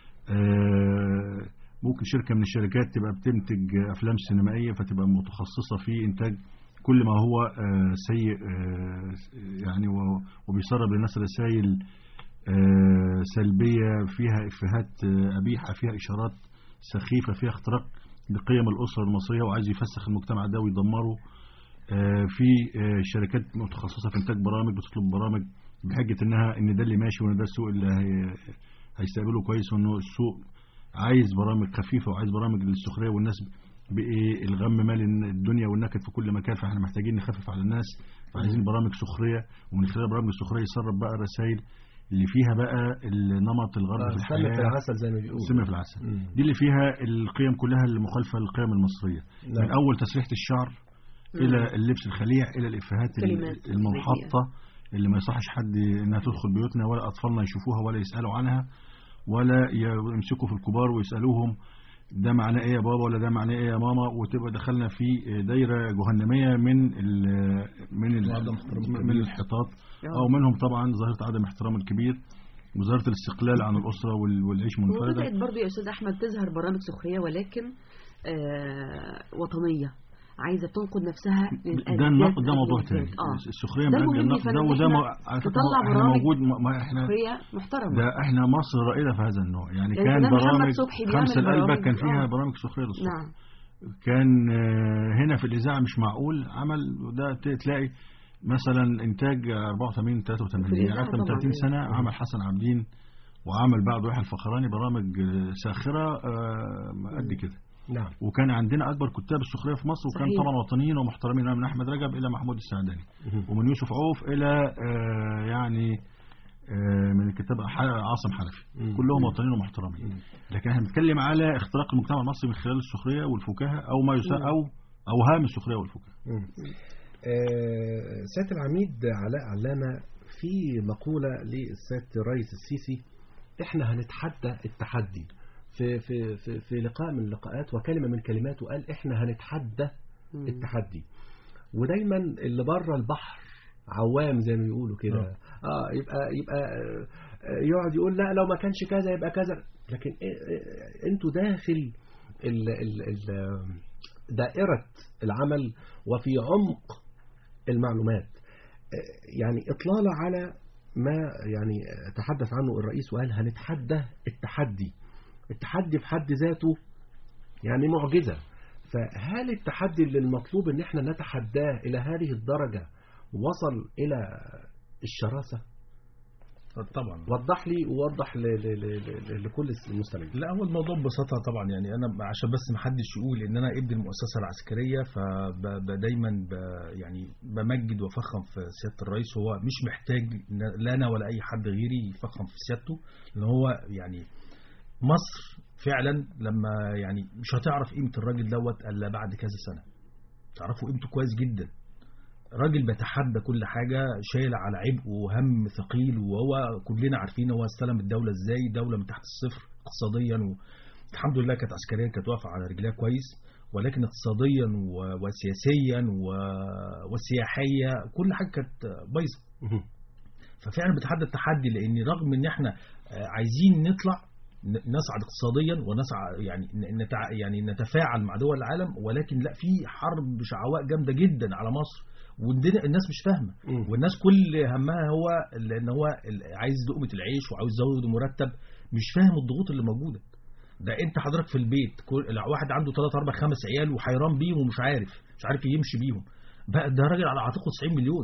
Speaker 5: آه، ممكن شركه من الشركات تبقى بتنتج افلام سينمائيه فتبقى متخصصه في انتاج كل ما هو آه، سيء آه، يعني و- وبيسرب للناس رسائل آه، سلبيه فيها افيهات آه، قبيحه فيها اشارات سخيفه فيها اختراق لقيم الاسره المصريه وعايز يفسخ المجتمع ده ويدمره آه، في آه، شركات متخصصه في انتاج برامج بتطلب برامج بحجه انها ان ده اللي ماشي وان ده السوق اللي هي هيستقبله كويس وانه السوق عايز برامج خفيفه وعايز برامج للسخريه والناس بايه الغم مال الدنيا والنكد في كل مكان فاحنا محتاجين نخفف على الناس فعايزين برامج سخريه ومن خلال برامج السخريه يسرب بقى الرسائل اللي فيها بقى النمط الغربي
Speaker 3: آه،
Speaker 5: في
Speaker 3: سم في
Speaker 5: الحياه
Speaker 3: العسل زي ما بيقولوا
Speaker 5: سم في العسل
Speaker 3: مم.
Speaker 5: دي اللي فيها القيم كلها اللي مخالفه للقيم المصريه
Speaker 3: نعم.
Speaker 5: من اول تسريحه الشعر الى اللبس الخليع الى الافيهات
Speaker 4: كلمات
Speaker 5: المنحطه اللي ما يصحش حد انها تدخل بيوتنا ولا اطفالنا يشوفوها ولا يسالوا عنها ولا يمسكوا في الكبار ويسالوهم ده معناه ايه يا بابا ولا ده معناه ايه يا ماما وتبقى دخلنا في دايره جهنميه من ال من ال
Speaker 7: وعدم احترام
Speaker 5: من
Speaker 7: الكبير.
Speaker 5: الانحطاط
Speaker 4: آه.
Speaker 5: او منهم طبعا ظاهره عدم احترام الكبير وظاهره الاستقلال عن الاسره وال- والعيش منفردا
Speaker 4: وبدأت برضو يا أستاذ أحمد تظهر برامج سخرية ولكن آه وطنيه عايزة تنقد نفسها
Speaker 5: ده النقد ده موضوع تاني
Speaker 4: اه
Speaker 5: السخريه
Speaker 4: ده
Speaker 5: من
Speaker 4: المهم
Speaker 5: اجل النقد
Speaker 4: فإن
Speaker 5: ده وده
Speaker 4: إحنا
Speaker 5: مو- على فكره
Speaker 4: نطلع
Speaker 5: احنا
Speaker 4: برامج
Speaker 5: موجود ما ما احنا
Speaker 4: سخرية محترمة
Speaker 5: ده احنا مصر رائده في هذا النوع يعني
Speaker 4: يعني
Speaker 5: كان
Speaker 4: فنان محمد
Speaker 5: برامج
Speaker 4: صبحي بيعمل
Speaker 5: خمسة القلبة
Speaker 4: برامج-
Speaker 5: كان فيها
Speaker 4: آه.
Speaker 5: برامج سخريه للصبح
Speaker 4: نعم
Speaker 5: كان آه، هنا في الإذاعة مش معقول عمل ده ت- تلاقي مثلا إنتاج 84 83
Speaker 4: في
Speaker 5: يعني
Speaker 4: الإذاعة
Speaker 5: أكثر من
Speaker 4: طبعاً.
Speaker 5: 30 سنة عمل حسن عابدين وعمل بعده يحيى الفخراني برامج آه، ساخرة آه، قد كده
Speaker 3: نعم
Speaker 5: وكان عندنا أكبر كتاب السخرية في مصر وكان
Speaker 4: صحيح.
Speaker 5: طبعا وطنيين ومحترمين من أحمد رجب إلى محمود السعداني ومن يوسف عوف إلى آه، يعني آه، من الكتاب ح- عاصم حنفي
Speaker 3: مم.
Speaker 5: كلهم وطنيين ومحترمين لكن احنا بنتكلم على اختراق المجتمع المصري من خلال السخريه والفكاهه او ما يسمى او اوهام السخريه والفكاهه
Speaker 3: مم. آه، سيادة العميد علاء علامة في مقولة للسيادة الرئيس السيسي احنا هنتحدى التحدي في في في في لقاء من اللقاءات وكلمة من كلماته قال احنا هنتحدى التحدي ودايما اللي بره البحر عوام زي ما بيقولوا كده اه يبقى يبقى آه، آه، يقعد يقول لا لو ما كانش كذا يبقى كذا لكن إيه- إيه- انتوا داخل ال ال ال دائرة العمل وفي عمق المعلومات آه، يعني إطلالة على ما يعني تحدث عنه الرئيس وقال هنتحدى التحدي التحدي في حد ذاته يعني معجزة فهل التحدي اللي المطلوب ان احنا نتحداه الى هذه الدرجة وصل الى الشراسة
Speaker 7: طبعا
Speaker 3: وضح لي ووضح ل- ل- ل- ل- لكل المستمعين
Speaker 7: لا هو الموضوع ببساطة طبعا يعني أنا عشان بس ما حدش يقول إن أنا ابن المؤسسة العسكرية فدايما يعني بمجد وفخم في سيادة الرئيس هو مش محتاج ن- لا أنا ولا أي حد غيري يفخم في سيادته لأن هو يعني مصر فعلا لما يعني مش هتعرف قيمة الراجل دوت إلا بعد كذا سنة تعرفوا قيمته كويس جدا راجل بيتحدى كل حاجة شايل على عبء وهم ثقيل وهو كلنا عارفين هو استلم الدولة ازاي دولة من تحت الصفر اقتصاديا والحمد لله كانت عسكريا كانت واقفة على رجليها كويس ولكن اقتصاديا و- وسياسيا و- وسياحيا كل حاجة كانت بايظة ففعلا بتحدى التحدي لان رغم ان احنا آه، عايزين نطلع ن- نصعد اقتصاديا ونسعى يعني ن- نتع يعني نتفاعل مع دول العالم ولكن لا في حرب شعواء جامده جدا على مصر والدنيا الناس مش فاهمه
Speaker 3: مم.
Speaker 7: والناس كل همها هو لان هو ال- عايز لقمه العيش وعاوز يزود المرتب مش فاهم الضغوط اللي موجوده ده انت حضرتك في البيت كل واحد عنده 3 4 5 عيال وحيران بيهم ومش عارف مش عارف يمشي بيهم بقى ده راجل على عاتقه 90 مليون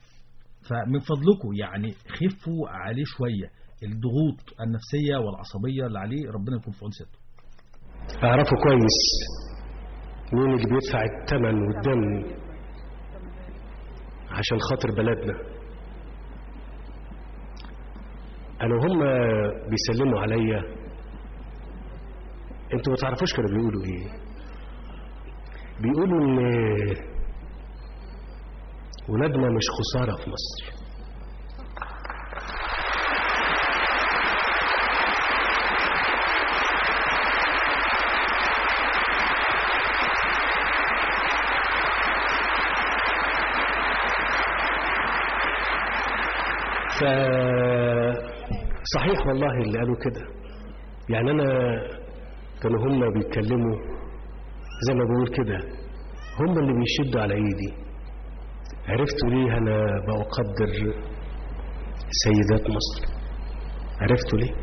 Speaker 7: فمن فضلكم يعني خفوا عليه شويه الضغوط النفسيه والعصبيه اللي عليه ربنا يكون في عون سيادته
Speaker 8: اعرفوا كويس مين اللي بيدفع الثمن والدم عشان خاطر بلدنا انا وهم بيسلموا عليا انتوا ما تعرفوش كانوا بيقولوا ايه بيقولوا ان ولادنا مش خسارة في مصر ف صحيح والله اللي قالوا كده يعني انا كانوا هم بيتكلموا زي ما بقول كده هم اللي بيشدوا على ايدي عرفتوا ليه انا بقدر سيدات مصر عرفتوا ليه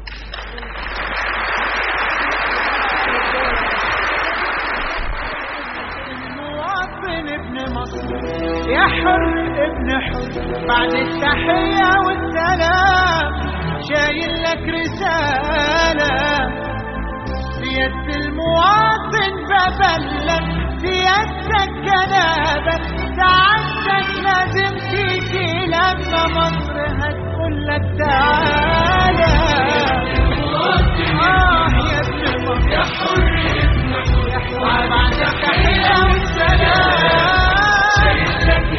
Speaker 9: المواطن ابن مصر يا حر ابن حر بعد التحية والسلام شايل لك رسالة سيادة المواطن ببلغ سيادتك جنابك سعادتك لازم تيجي لما مصر هتقول لك تعالى آه يا ابن مصر يا حر ابن حر يا حر بعد التحية والسلام شايل لك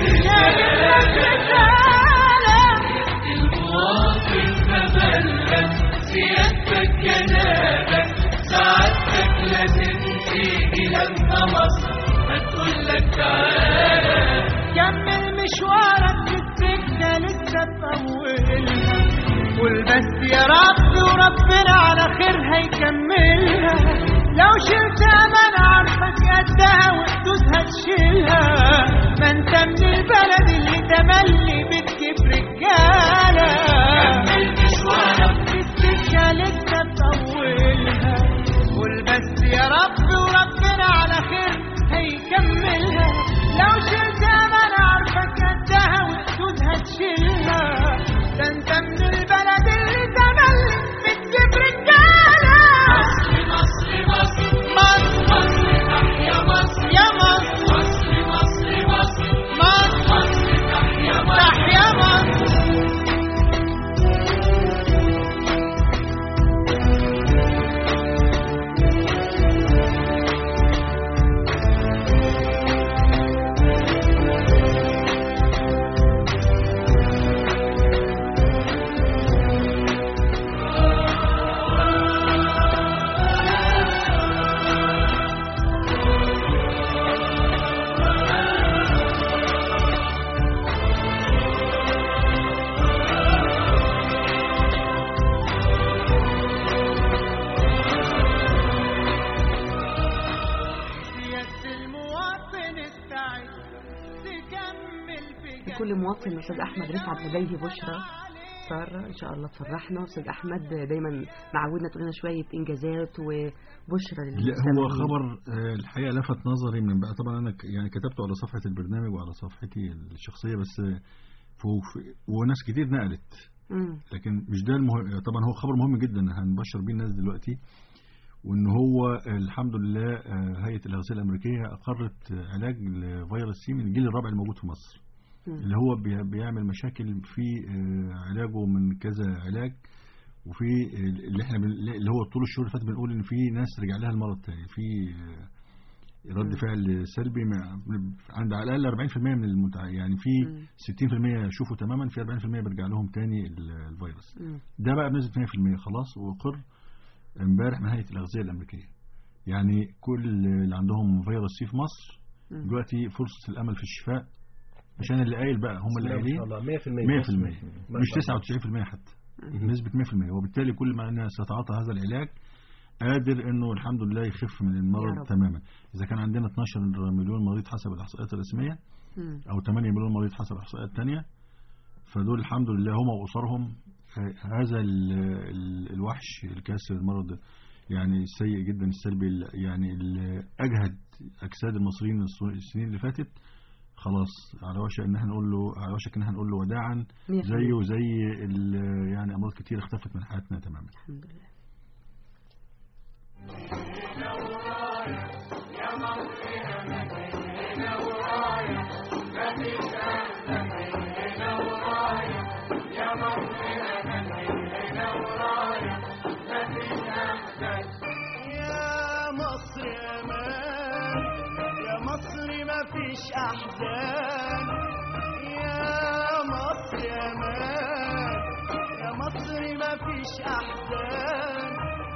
Speaker 9: رسالة المواطن ببلغ سيادتك جنابك سعادتك لازم تيجي لما مصر هتقول لك تعالى كمل مشوارك في السكة لسه تطولها قول بس يا رب وربنا على خير هيكملها لو شلت امان عارفك قدها وتدوس هتشيلها ما انت من البلد اللي تملي بتجيب رجاله كمل مشوارك في السكة لسه تطولها قول بس يا رب وربنا على
Speaker 4: كل مواطن استاذ احمد رفعت لديه بشرى سارة ان شاء الله تفرحنا استاذ احمد دايما معودنا تقول لنا شويه انجازات وبشرى
Speaker 5: لا هو
Speaker 4: للمستمعين.
Speaker 5: خبر آه، الحقيقه لفت نظري من بقى طبعا انا ك- يعني كتبته على صفحه البرنامج وعلى صفحتي الشخصيه بس آه، ف- ف- وناس كتير نقلت
Speaker 4: مم.
Speaker 5: لكن مش ده المهم طبعا هو خبر مهم جدا هنبشر بيه الناس دلوقتي وان هو الحمد لله آه، هيئه الاغذيه الامريكيه اقرت آه، علاج لفيروس سي من الجيل الرابع الموجود في مصر
Speaker 4: مم.
Speaker 5: اللي هو بي- بيعمل مشاكل في آه، علاجه من كذا علاج وفي اللي احنا بن- اللي هو طول الشهور اللي فاتت بنقول ان في ناس رجع لها المرض تاني في آه، رد فعل سلبي مع عند على الاقل 40% من المتع... يعني في
Speaker 4: مم.
Speaker 5: 60% يشوفوا تماما في 40% بيرجع لهم تاني ال- الفيروس
Speaker 4: مم.
Speaker 5: ده بقى بنسبه 100% خلاص وقر امبارح من هيئه الاغذيه الامريكيه يعني كل اللي عندهم فيروس سي في مصر
Speaker 4: مم.
Speaker 5: دلوقتي فرصه الامل في الشفاء مش انا اللي قايل بقى هم اللي
Speaker 3: بسم الله
Speaker 5: قايلين
Speaker 3: ما شاء الله 100%
Speaker 5: 100%
Speaker 3: ما
Speaker 5: مش
Speaker 3: شاء الله.
Speaker 5: 99% حتى نسبة 100% وبالتالي كل ما الناس تتعاطى هذا العلاج قادر انه الحمد لله يخف من
Speaker 4: يا
Speaker 5: المرض
Speaker 4: رب.
Speaker 5: تماما اذا كان عندنا 12 مليون مريض حسب الاحصائيات الرسميه
Speaker 4: مم.
Speaker 5: او 8 مليون مريض حسب الاحصائيات الثانيه فدول الحمد لله هم واسرهم ه- هذا ال ال الوحش الكاسر المرض يعني السيء جدا السلبي ال- يعني ال- اجهد اجساد المصريين الس- السنين اللي فاتت خلاص على وشك ان احنا نقول له على وشك ان احنا نقول له وداعا
Speaker 4: مية في المية.
Speaker 5: زيه زي ال- يعني امراض كتير اختفت من حياتنا تماما
Speaker 4: الحمد لله
Speaker 9: يا مصر امان يا مصر ما فيش احزان يا مصر امان يا مصر ما فيش احزان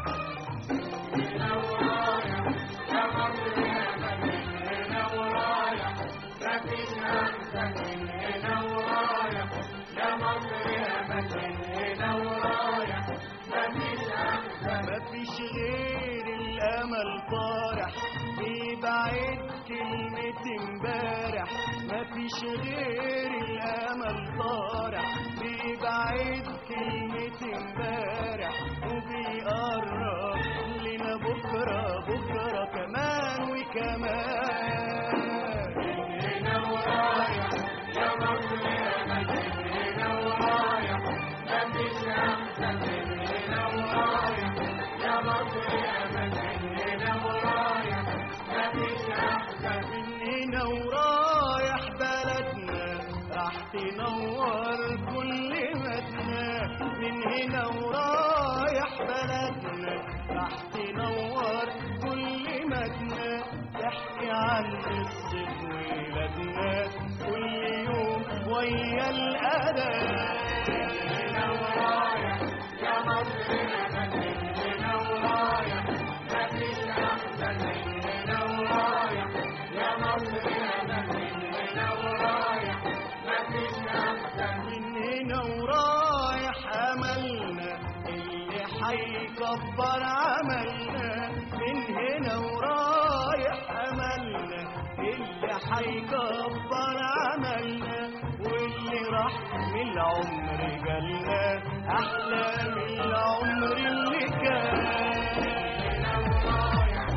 Speaker 9: مفيش غير الامل طارح بيبعد كلمة امبارح مفيش غير الامل طارح بيبعد كلمة امبارح وبيقرب لنا بكرة بكرة كمان وكمان هنا ورايح يا مصر يا مجد هنا ورايح مفيش احسن من هنا ورايح يا مصر يا مجد هنا ورايح مفيش احسن من هنا ورايح بلدنا راح تنور كل مدنا من هنا ورايح بلدنا راح تنور كل مدنا تحكي عن قصة ولادنا كل يوم ويا الأذان هنا ورايح يا مصر يا مدينة هنا ورايح مفيش أحسن من هنا ورايح يا مصر يا مدينة هنا ورايح مفيش أحسن من هنا ورايح أملنا اللي حيكبر عملنا من هنا ورايح أملنا اللي حيكبر عملنا واللي راح من العمر جالنا أحلى من العمر اللي كان هنا ورايح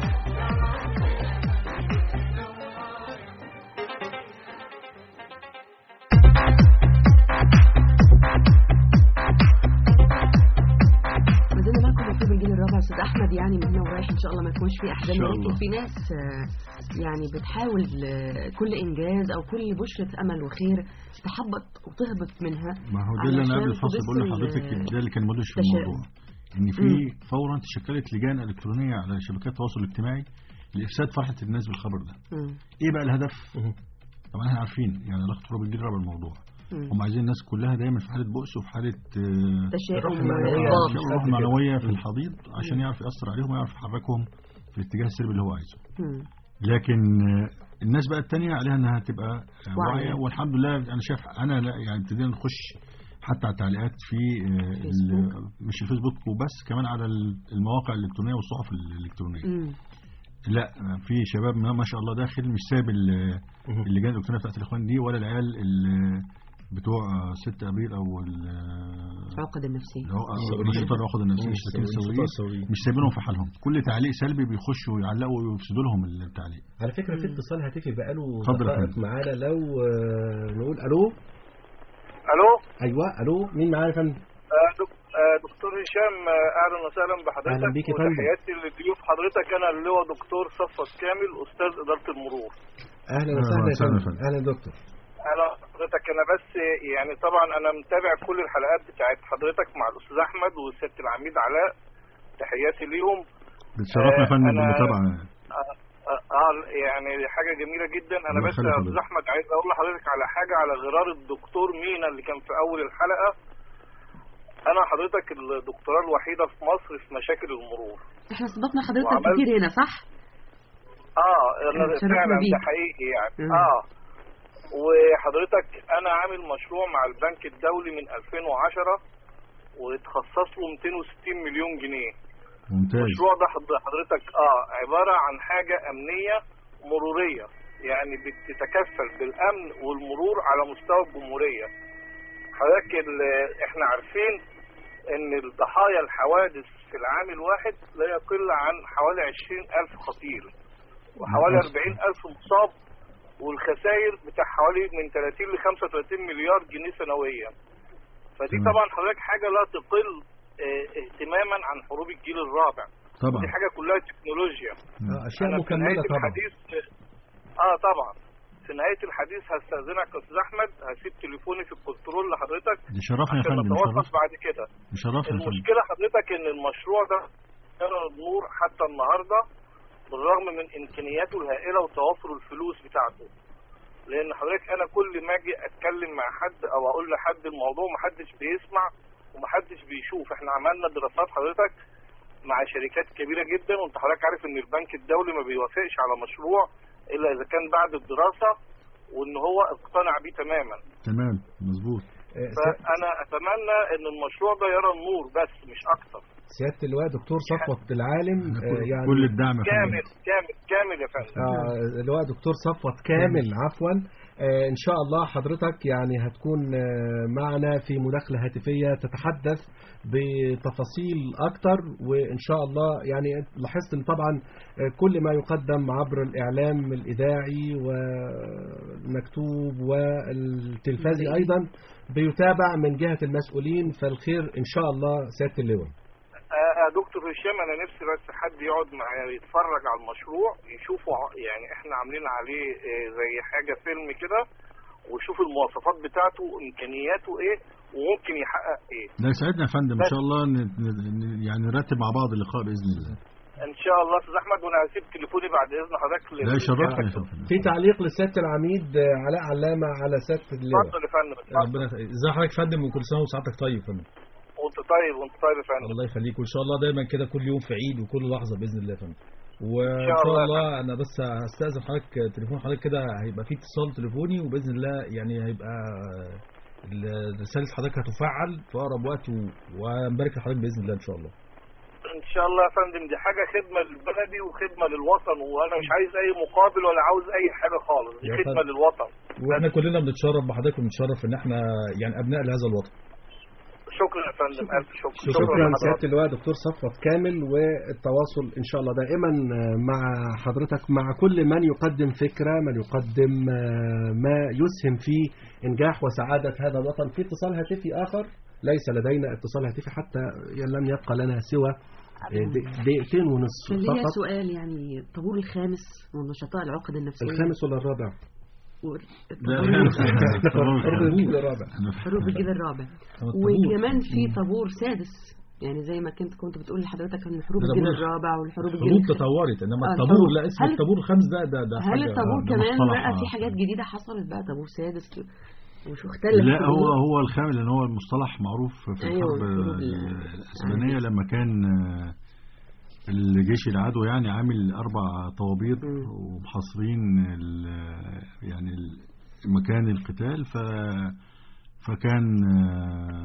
Speaker 4: ما زلنا معكم في الجيل الرابع استاذ احمد يعني من هنا ورايح ان شاء الله ما يكونش في احزان
Speaker 5: إن شاء
Speaker 4: ولكن
Speaker 5: الله.
Speaker 4: في ناس آه، يعني بتحاول آه، كل انجاز او كل بشره امل وخير تحبط وتهبط منها
Speaker 5: ما هو ده اللي انا
Speaker 4: علشان
Speaker 5: قبل الفصل بقول
Speaker 4: تبث
Speaker 5: لحضرتك
Speaker 4: ال-
Speaker 5: ده اللي كان مدهش في
Speaker 4: التشاؤم.
Speaker 5: الموضوع ان في فورا تشكلت لجان الكترونيه على شبكات التواصل الاجتماعي لافساد فرحه الناس بالخبر ده
Speaker 4: مم.
Speaker 5: ايه بقى الهدف
Speaker 3: مهم.
Speaker 5: طبعا احنا عارفين يعني علاقه حروب الجيل الرابع بالموضوع
Speaker 4: مم.
Speaker 5: هم عايزين الناس كلها دايما في حاله بؤس وفي حاله آه،
Speaker 4: تشاؤم
Speaker 3: روح معنوية.
Speaker 4: وإغضاب.
Speaker 3: مش
Speaker 5: روح
Speaker 3: قد كده.
Speaker 5: معنويه في الحضيض عشان يعرف ياثر عليهم ويعرف يحركهم في الاتجاه السلبي اللي هو عايزه
Speaker 4: مم.
Speaker 5: لكن آه، الناس بقى التانية عليها انها تبقى آه،
Speaker 4: واعية.
Speaker 5: واعية والحمد لله انا شايف انا لا يعني ابتدينا نخش حتى على التعليقات في آه، ال-
Speaker 4: فيسبوك.
Speaker 5: مش الفيسبوك وبس كمان على ال- المواقع الالكترونية والصحف الالكترونية
Speaker 4: مم.
Speaker 5: لا في شباب ما ما شاء الله داخل مش ساب ال- اللجان الالكترونيه بتاعت الاخوان دي ولا العيال اللي بتوع 6 ابريل او ال-
Speaker 4: العقد النفسية
Speaker 5: اللي هو النشاط العقد النفسيه الشباكين السوريين مش سايبينهم في حالهم كل تعليق سلبي بيخشوا يعلقوا ويفسدوا لهم التعليق
Speaker 3: على فكرة في اتصال هاتفي بقاله
Speaker 5: اتفضل يا
Speaker 3: دقائق
Speaker 5: فندم.
Speaker 3: معانا لو آه، نقول الو
Speaker 10: الو
Speaker 3: ايوه الو مين معانا يا فندم
Speaker 10: آه، دك- آه، دكتور هشام آه، اهلا وسهلا بحضرتك
Speaker 3: أهلا بيك يا فندم.
Speaker 10: وتحياتي لضيوف حضرتك انا اللي هو دكتور صفوت كامل استاذ اداره المرور
Speaker 3: اهلا
Speaker 5: أهلا
Speaker 3: وسهلا يا
Speaker 5: وسهلا يا
Speaker 3: فندم
Speaker 5: فندم.
Speaker 3: اهلا يا دكتور
Speaker 10: انا حضرتك انا بس يعني طبعا انا متابع كل الحلقات بتاعت حضرتك مع الاستاذ احمد والست العميد علاء تحياتي ليهم
Speaker 5: بتشرفنا يا فندم
Speaker 10: أنا-
Speaker 5: بالمتابعه
Speaker 10: آه، آه، اه يعني حاجه جميله جدا انا
Speaker 5: الله
Speaker 10: بس
Speaker 5: يخلي
Speaker 10: يا
Speaker 5: حضرتك.
Speaker 10: استاذ احمد عايز اقول لحضرتك على حاجه على غرار الدكتور مينا اللي كان في اول الحلقه انا حضرتك الدكتوراه الوحيده في مصر في مشاكل المرور
Speaker 1: احنا استضفنا حضرتك
Speaker 10: وعملت-
Speaker 1: كتير هنا صح؟
Speaker 10: اه انا
Speaker 1: اتشرفنا
Speaker 10: فعلا
Speaker 1: بيك.
Speaker 10: ده حقيقي يعني
Speaker 1: مم.
Speaker 10: اه وحضرتك انا عامل مشروع مع البنك الدولي من 2010 واتخصص له 260 مليون جنيه
Speaker 5: ممتاز
Speaker 10: المشروع ده حض- حضرتك اه عباره عن حاجه امنيه مروريه يعني بتتكفل بالامن والمرور على مستوى الجمهوريه حضرتك ال- احنا عارفين ان الضحايا الحوادث في العام الواحد لا يقل عن حوالي 20 الف خطير وحوالي 40 الف مصاب والخسائر بتاع حوالي من 30 ل 35 مليار جنيه سنويا فدي
Speaker 5: تمام.
Speaker 10: طبعا حضرتك حاجه لا تقل آه، اهتماما عن حروب الجيل الرابع
Speaker 5: طبعا
Speaker 10: دي حاجه كلها تكنولوجيا
Speaker 3: آه، اشياء
Speaker 10: أنا في
Speaker 3: مكملة
Speaker 10: نهاية
Speaker 3: طبعا
Speaker 10: الحديث اه طبعا في نهايه الحديث هستاذنك يا استاذ احمد هسيب تليفوني في الكنترول لحضرتك
Speaker 5: دي شرفنا يا
Speaker 10: عشان
Speaker 5: فندم
Speaker 10: نتواصل
Speaker 5: شرفنا
Speaker 10: بعد كده
Speaker 5: شرفنا يا فندم
Speaker 10: المشكله حضرتك ان المشروع ده يرى النور حتى النهارده بالرغم من امكانياته الهائله وتوافر الفلوس بتاعته لان حضرتك انا كل ما اجي اتكلم مع حد او اقول لحد الموضوع محدش بيسمع ومحدش بيشوف احنا عملنا دراسات حضرتك مع شركات كبيره جدا وانت حضرتك عارف ان البنك الدولي ما بيوافقش على مشروع الا اذا كان بعد الدراسه وان هو اقتنع بيه تماما
Speaker 5: تمام مظبوط
Speaker 3: آه، سي-
Speaker 10: فانا اتمنى ان المشروع ده يرى النور بس مش اكتر
Speaker 3: سيادة اللواء دكتور صفوت العالم آه، يعني
Speaker 5: كل الدعم يا
Speaker 10: كامل
Speaker 5: فندم
Speaker 10: كامل كامل يا فندم
Speaker 3: آه، اللواء دكتور صفوت كامل عفوا آه، ان شاء الله حضرتك يعني هتكون آه، معنا في مداخلة هاتفية تتحدث بتفاصيل اكتر وان شاء الله يعني لاحظت ان طبعا آه، كل ما يقدم عبر الاعلام الاذاعي والمكتوب والتلفزي ايضا بيتابع من جهة المسؤولين فالخير ان شاء الله سيادة اللواء
Speaker 10: آه، آه، دكتور هشام انا نفسي بس حد يقعد معايا يتفرج على المشروع يشوفوا ع- يعني احنا عاملين عليه آه، زي حاجه فيلم كده ويشوف المواصفات بتاعته امكانياته ايه وممكن يحقق ايه
Speaker 5: ده يسعدنا يا فندم ان شاء الله ن- ن- يعني نرتب مع بعض اللقاء باذن الله
Speaker 10: ان شاء الله استاذ احمد وانا هسيب تليفوني بعد اذن حضرتك ل-
Speaker 5: لا يشرفنا يا
Speaker 10: لسيادتك.
Speaker 5: فندم
Speaker 3: في تعليق لسيادة العميد آه، علاء علامة على سيادة اللواء
Speaker 10: اتفضل يا فندم اتفضل
Speaker 7: ربنا ازي حضرتك يا فندم وكل سنه وسعادتك طيب يا فندم
Speaker 10: وانت طيب وانت طيب يا فندم
Speaker 7: الله يخليك وان شاء الله دايما كده كل يوم في عيد وكل لحظه باذن الله يا فندم وان
Speaker 10: شاء
Speaker 7: شاء
Speaker 10: الله.
Speaker 7: الله انا بس هستاذن حضرتك تليفون حضرتك كده هيبقى فيه اتصال تليفوني وباذن الله يعني هيبقى ال- رساله حضرتك هتفعل في اقرب وقت و- ونبارك لحضرتك باذن الله ان شاء الله
Speaker 10: ان شاء الله يا فندم دي حاجه خدمه لبلدي وخدمه للوطن وانا مش عايز اي مقابل ولا عاوز اي حاجه خالص دي
Speaker 7: يا
Speaker 10: خدمه
Speaker 7: فندم.
Speaker 10: للوطن
Speaker 7: واحنا كلنا بنتشرف بحضرتك وبنتشرف ان احنا يعني ابناء لهذا الوطن
Speaker 10: شكرا يا فندم الف شكر
Speaker 3: شكرا
Speaker 10: لحضرتك.
Speaker 3: سيادة اللواء دكتور صفوت كامل والتواصل إن شاء الله دائما مع حضرتك مع كل من يقدم فكرة من يقدم آه، ما يسهم في إنجاح وسعادة هذا الوطن في اتصال هاتفي آخر ليس لدينا اتصال هاتفي حتى لم يبقى لنا سوى آه، د- دقيقتين ونصف
Speaker 4: كان ليا
Speaker 3: فقط
Speaker 4: سؤال يعني الطابور الخامس والنشطاء العقد النفسية
Speaker 3: الخامس ولا الرابع؟
Speaker 5: لا
Speaker 4: والطابور
Speaker 3: الرابع
Speaker 4: حروب الجيل الرابع وكمان في طابور سادس يعني زي ما كنت كنت بتقول لحضرتك ان حروب
Speaker 7: ده
Speaker 4: الجيل
Speaker 7: بقول-
Speaker 4: الرابع والحروب الجيل
Speaker 7: الحروب
Speaker 4: الخامس.
Speaker 7: تطورت انما
Speaker 4: آه،
Speaker 7: الطابور
Speaker 4: الطابور.
Speaker 7: لا اسم
Speaker 4: هل-
Speaker 7: الطابور الخامس ده ده ده
Speaker 4: هل
Speaker 7: حاجه
Speaker 4: الطابور
Speaker 5: ده
Speaker 4: كمان
Speaker 5: مصطلح،
Speaker 4: بقى في
Speaker 5: آه.
Speaker 4: حاجات جديدة حصلت بقى طابور سادس وشو اختلف
Speaker 5: لا
Speaker 4: في
Speaker 5: هو
Speaker 4: الأمور؟
Speaker 5: هو الخامل لان هو المصطلح معروف في
Speaker 4: أيوة،
Speaker 5: الحرب
Speaker 4: الحروب ال-
Speaker 5: الاسبانيه لما كان آه، الجيش العدو يعني عامل اربع طوابير ومحاصرين ال- يعني ال- مكان القتال ف فكان آه،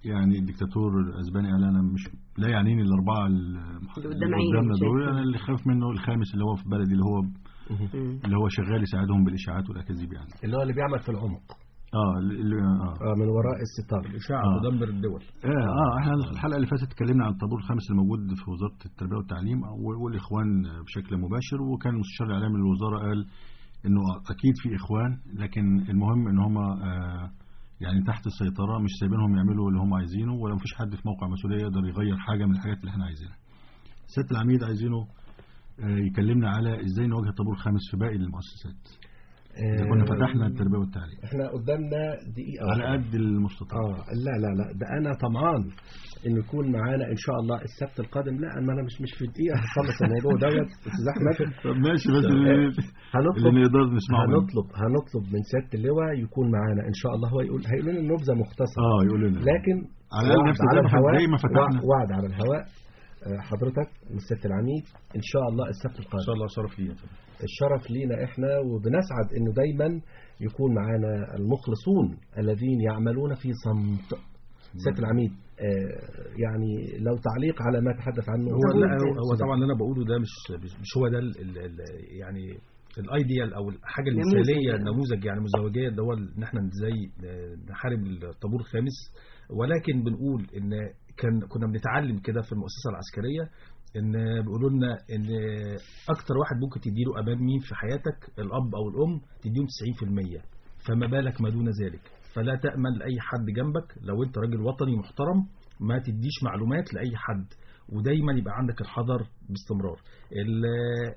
Speaker 5: يعني الدكتاتور الاسباني قال انا مش لا يعنيني الاربعه ال-
Speaker 4: اللي قدام
Speaker 5: اللي
Speaker 4: عيني
Speaker 5: قدامنا
Speaker 4: اللي
Speaker 5: دول
Speaker 4: شايفهم.
Speaker 5: انا اللي خاف منه الخامس اللي هو في بلدي اللي هو
Speaker 4: مم.
Speaker 5: اللي هو شغال يساعدهم بالاشاعات والاكاذيب يعني
Speaker 3: اللي هو اللي بيعمل في العمق
Speaker 5: اه اللي اه
Speaker 3: آه من وراء الستار
Speaker 7: الإشاعة
Speaker 5: آه.
Speaker 7: تدمر الدول
Speaker 5: اه اه احنا الحلقه اللي فاتت اتكلمنا عن الطابور الخامس الموجود في وزاره التربيه والتعليم و- والاخوان بشكل مباشر وكان المستشار الاعلامي للوزاره قال انه اكيد في اخوان لكن المهم ان هم آه يعني تحت السيطره مش سايبينهم يعملوا اللي هم عايزينه ولو مفيش حد في موقع مسؤوليه يقدر يغير حاجه من الحاجات اللي احنا عايزينها. سياده العميد عايزينه آه يكلمنا على ازاي نواجه الطابور الخامس في باقي المؤسسات. إذا كنا فتحنا التربيه والتعليم
Speaker 3: احنا قدامنا دقيقة
Speaker 5: على
Speaker 3: واحدة.
Speaker 5: قد المستطاع.
Speaker 3: اه لا لا لا ده انا طمعان ان يكون معانا ان شاء الله السبت القادم لا ما انا مش مش في دقيقه هخلص الموضوع دوت استاذ احمد
Speaker 5: طب ماشي بس اللي
Speaker 3: هنطلب
Speaker 5: اللي نقدر نسمعه منه.
Speaker 3: هنطلب هنطلب من سياده اللواء يكون معانا ان شاء الله هو يقول هيقول لنا نبذه مختصره
Speaker 5: اه يقول لنا
Speaker 3: لكن
Speaker 5: على الأقل
Speaker 3: وعد
Speaker 5: نفس
Speaker 3: على
Speaker 5: زي ما ف-
Speaker 3: الهواء
Speaker 5: زي ما فتحنا.
Speaker 3: وع- وعد على الهواء آه، حضرتك من سياده العميد ان شاء الله السبت
Speaker 7: إن
Speaker 3: القادم
Speaker 7: شاء الله شرف لي يا فندم.
Speaker 3: الشرف لينا احنا وبنسعد انه دايما يكون معانا المخلصون الذين يعملون في صمت سياده العميد آه، يعني لو تعليق على ما تحدث عنه
Speaker 7: هو لا هو هو طبعا اللي انا بقوله ده مش مش مش هو ده ال ال ال يعني الايديال او الحاجه
Speaker 4: نموذج
Speaker 7: المثاليه
Speaker 4: يعني.
Speaker 7: النموذج يعني مزدوجيه اللي هو ان احنا ازاي نحارب الطابور الخامس ولكن بنقول ان كان كنا بنتعلم كده في المؤسسه العسكريه ان بيقولوا لنا ان اكتر واحد ممكن تديله امان مين في حياتك الاب او الام تديهم 90% فما بالك ما دون ذلك فلا تامن لاي حد جنبك لو انت راجل وطني محترم ما تديش معلومات لاي حد ودايما يبقى عندك الحذر باستمرار ال-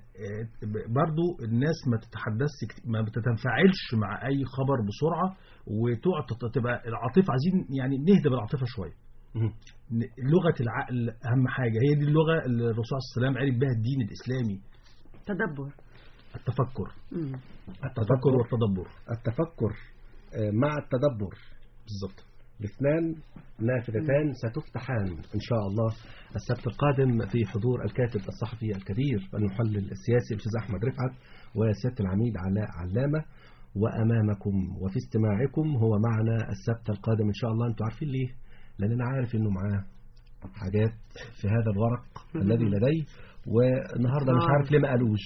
Speaker 7: آه، برضو الناس ما تتحدثش كت- ما بتتنفعلش مع اي خبر بسرعه وتقعد تت- تبقى العاطفه عايزين يعني نهدى بالعاطفه شويه
Speaker 3: مهم.
Speaker 7: ن- لغه العقل اهم حاجه هي دي اللغه اللي الرسول صلى الله عليه وسلم عرف بها الدين الاسلامي
Speaker 4: تدبر
Speaker 7: التفكر
Speaker 4: مم.
Speaker 7: التفكر والتدبر
Speaker 3: التفكر آه، مع التدبر
Speaker 7: بالظبط
Speaker 3: الاثنان نافذتان ستفتحان إن شاء الله السبت القادم في حضور الكاتب الصحفي الكبير المحلل السياسي الأستاذ أحمد رفعت وسيادة العميد علاء علامة وأمامكم وفي استماعكم هو معنا السبت القادم إن شاء الله أنتوا عارفين ليه لأن أنا عارف إنه معاه حاجات في هذا الورق الذي لديه والنهارده مش
Speaker 4: آه.
Speaker 3: عارف ليه ما قالوش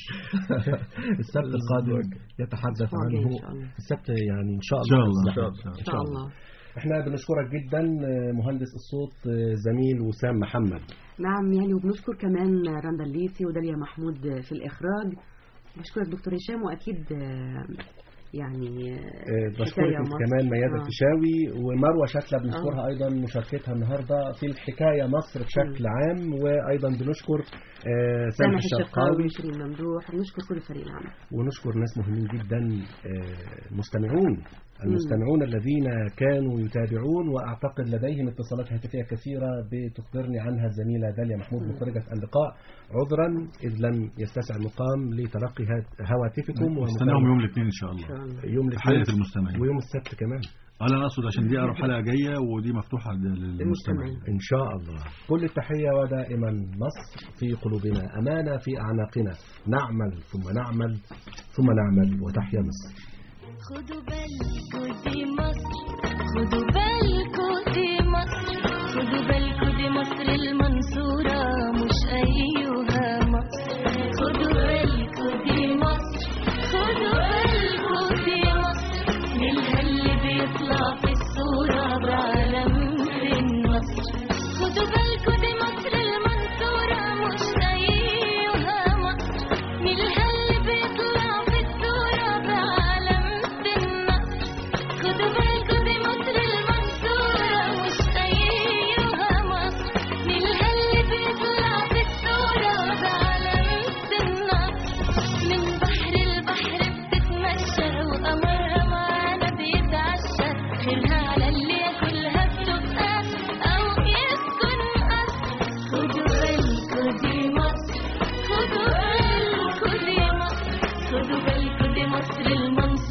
Speaker 3: السبت القادم يتحدث
Speaker 4: الأسبوع الجاي
Speaker 3: عنه
Speaker 4: إن شاء الله.
Speaker 3: السبت يعني إن شاء
Speaker 5: إن
Speaker 3: الله
Speaker 5: شاء الله
Speaker 7: إن شاء الله.
Speaker 4: إن شاء الله
Speaker 3: احنا بنشكرك جدا آه، مهندس الصوت آه، زميل وسام محمد
Speaker 4: نعم يعني وبنشكر كمان رندا الليثي وداليا محمود في الإخراج بشكرك دكتور هشام وأكيد آه، يعني
Speaker 3: آه،
Speaker 4: حكاية
Speaker 3: بشكرك انت
Speaker 4: مصر.
Speaker 3: كمان ميادة
Speaker 4: آه.
Speaker 3: الفيشاوي ومروة شكلة بنشكرها أيضا مشاركتها النهاردة في الحكاية مصر بشكل عام وأيضا بنشكر آه، سامح
Speaker 4: سامح الشرقاوي
Speaker 3: الشرقاوي
Speaker 4: شيرين ممدوح ونشكر كل فريق العمل
Speaker 3: ونشكر ناس مهمين جدا آه، مستمعون المستمعون الذين كانوا يتابعون وأعتقد لديهم اتصالات هاتفية كثيرة بتخبرني عنها الزميلة داليا محمود مخرجة اللقاء عذرا إذ لم يستسع المقام لتلقي هات- هواتفكم
Speaker 5: نستناهم يوم الاثنين ان شاء
Speaker 4: إن
Speaker 5: الله
Speaker 4: شاء الله
Speaker 3: يوم
Speaker 5: في
Speaker 3: الاثنين
Speaker 5: حلقه المستمعين
Speaker 3: ويوم السبت كمان
Speaker 5: انا اقصد عشان دي اقرب حلقه جايه ودي مفتوحه للمستمعين
Speaker 4: المستمعين
Speaker 3: إن شاء الله كل التحية ودائما مصر في قلوبنا أمانة في أعناقنا نعمل ثم نعمل ثم نعمل وتحيا مصر
Speaker 11: خدوا بالكوا دي مصر خدوا بالكوا دي مصر خدوا بالكوا دي مصر المنصورة مش أيها مصر خدوا بالكوا دي مصر خدوا بالكوا دي مصر منها اللي بيطلع في الصورة بعلم في مصر خدوا بالكوا دي مصر المنصورة مش أيها مصر منها اللي بيطلع في الصورة بعلم في مصر خدوا بالكوا دي مصر المنصورة مش أيها مصر منها اللي بيطلع في الصورة بعلم في مصر من بحر البحر بتتمشى وقمرها معانا بيتعشى خيرها على اللي ياكلها بتبقى أو يسكن قصر خدوا بالكوا دي مصر خدوا بالكوا دي مصر خدوا بالكوا دي مصر المنصورة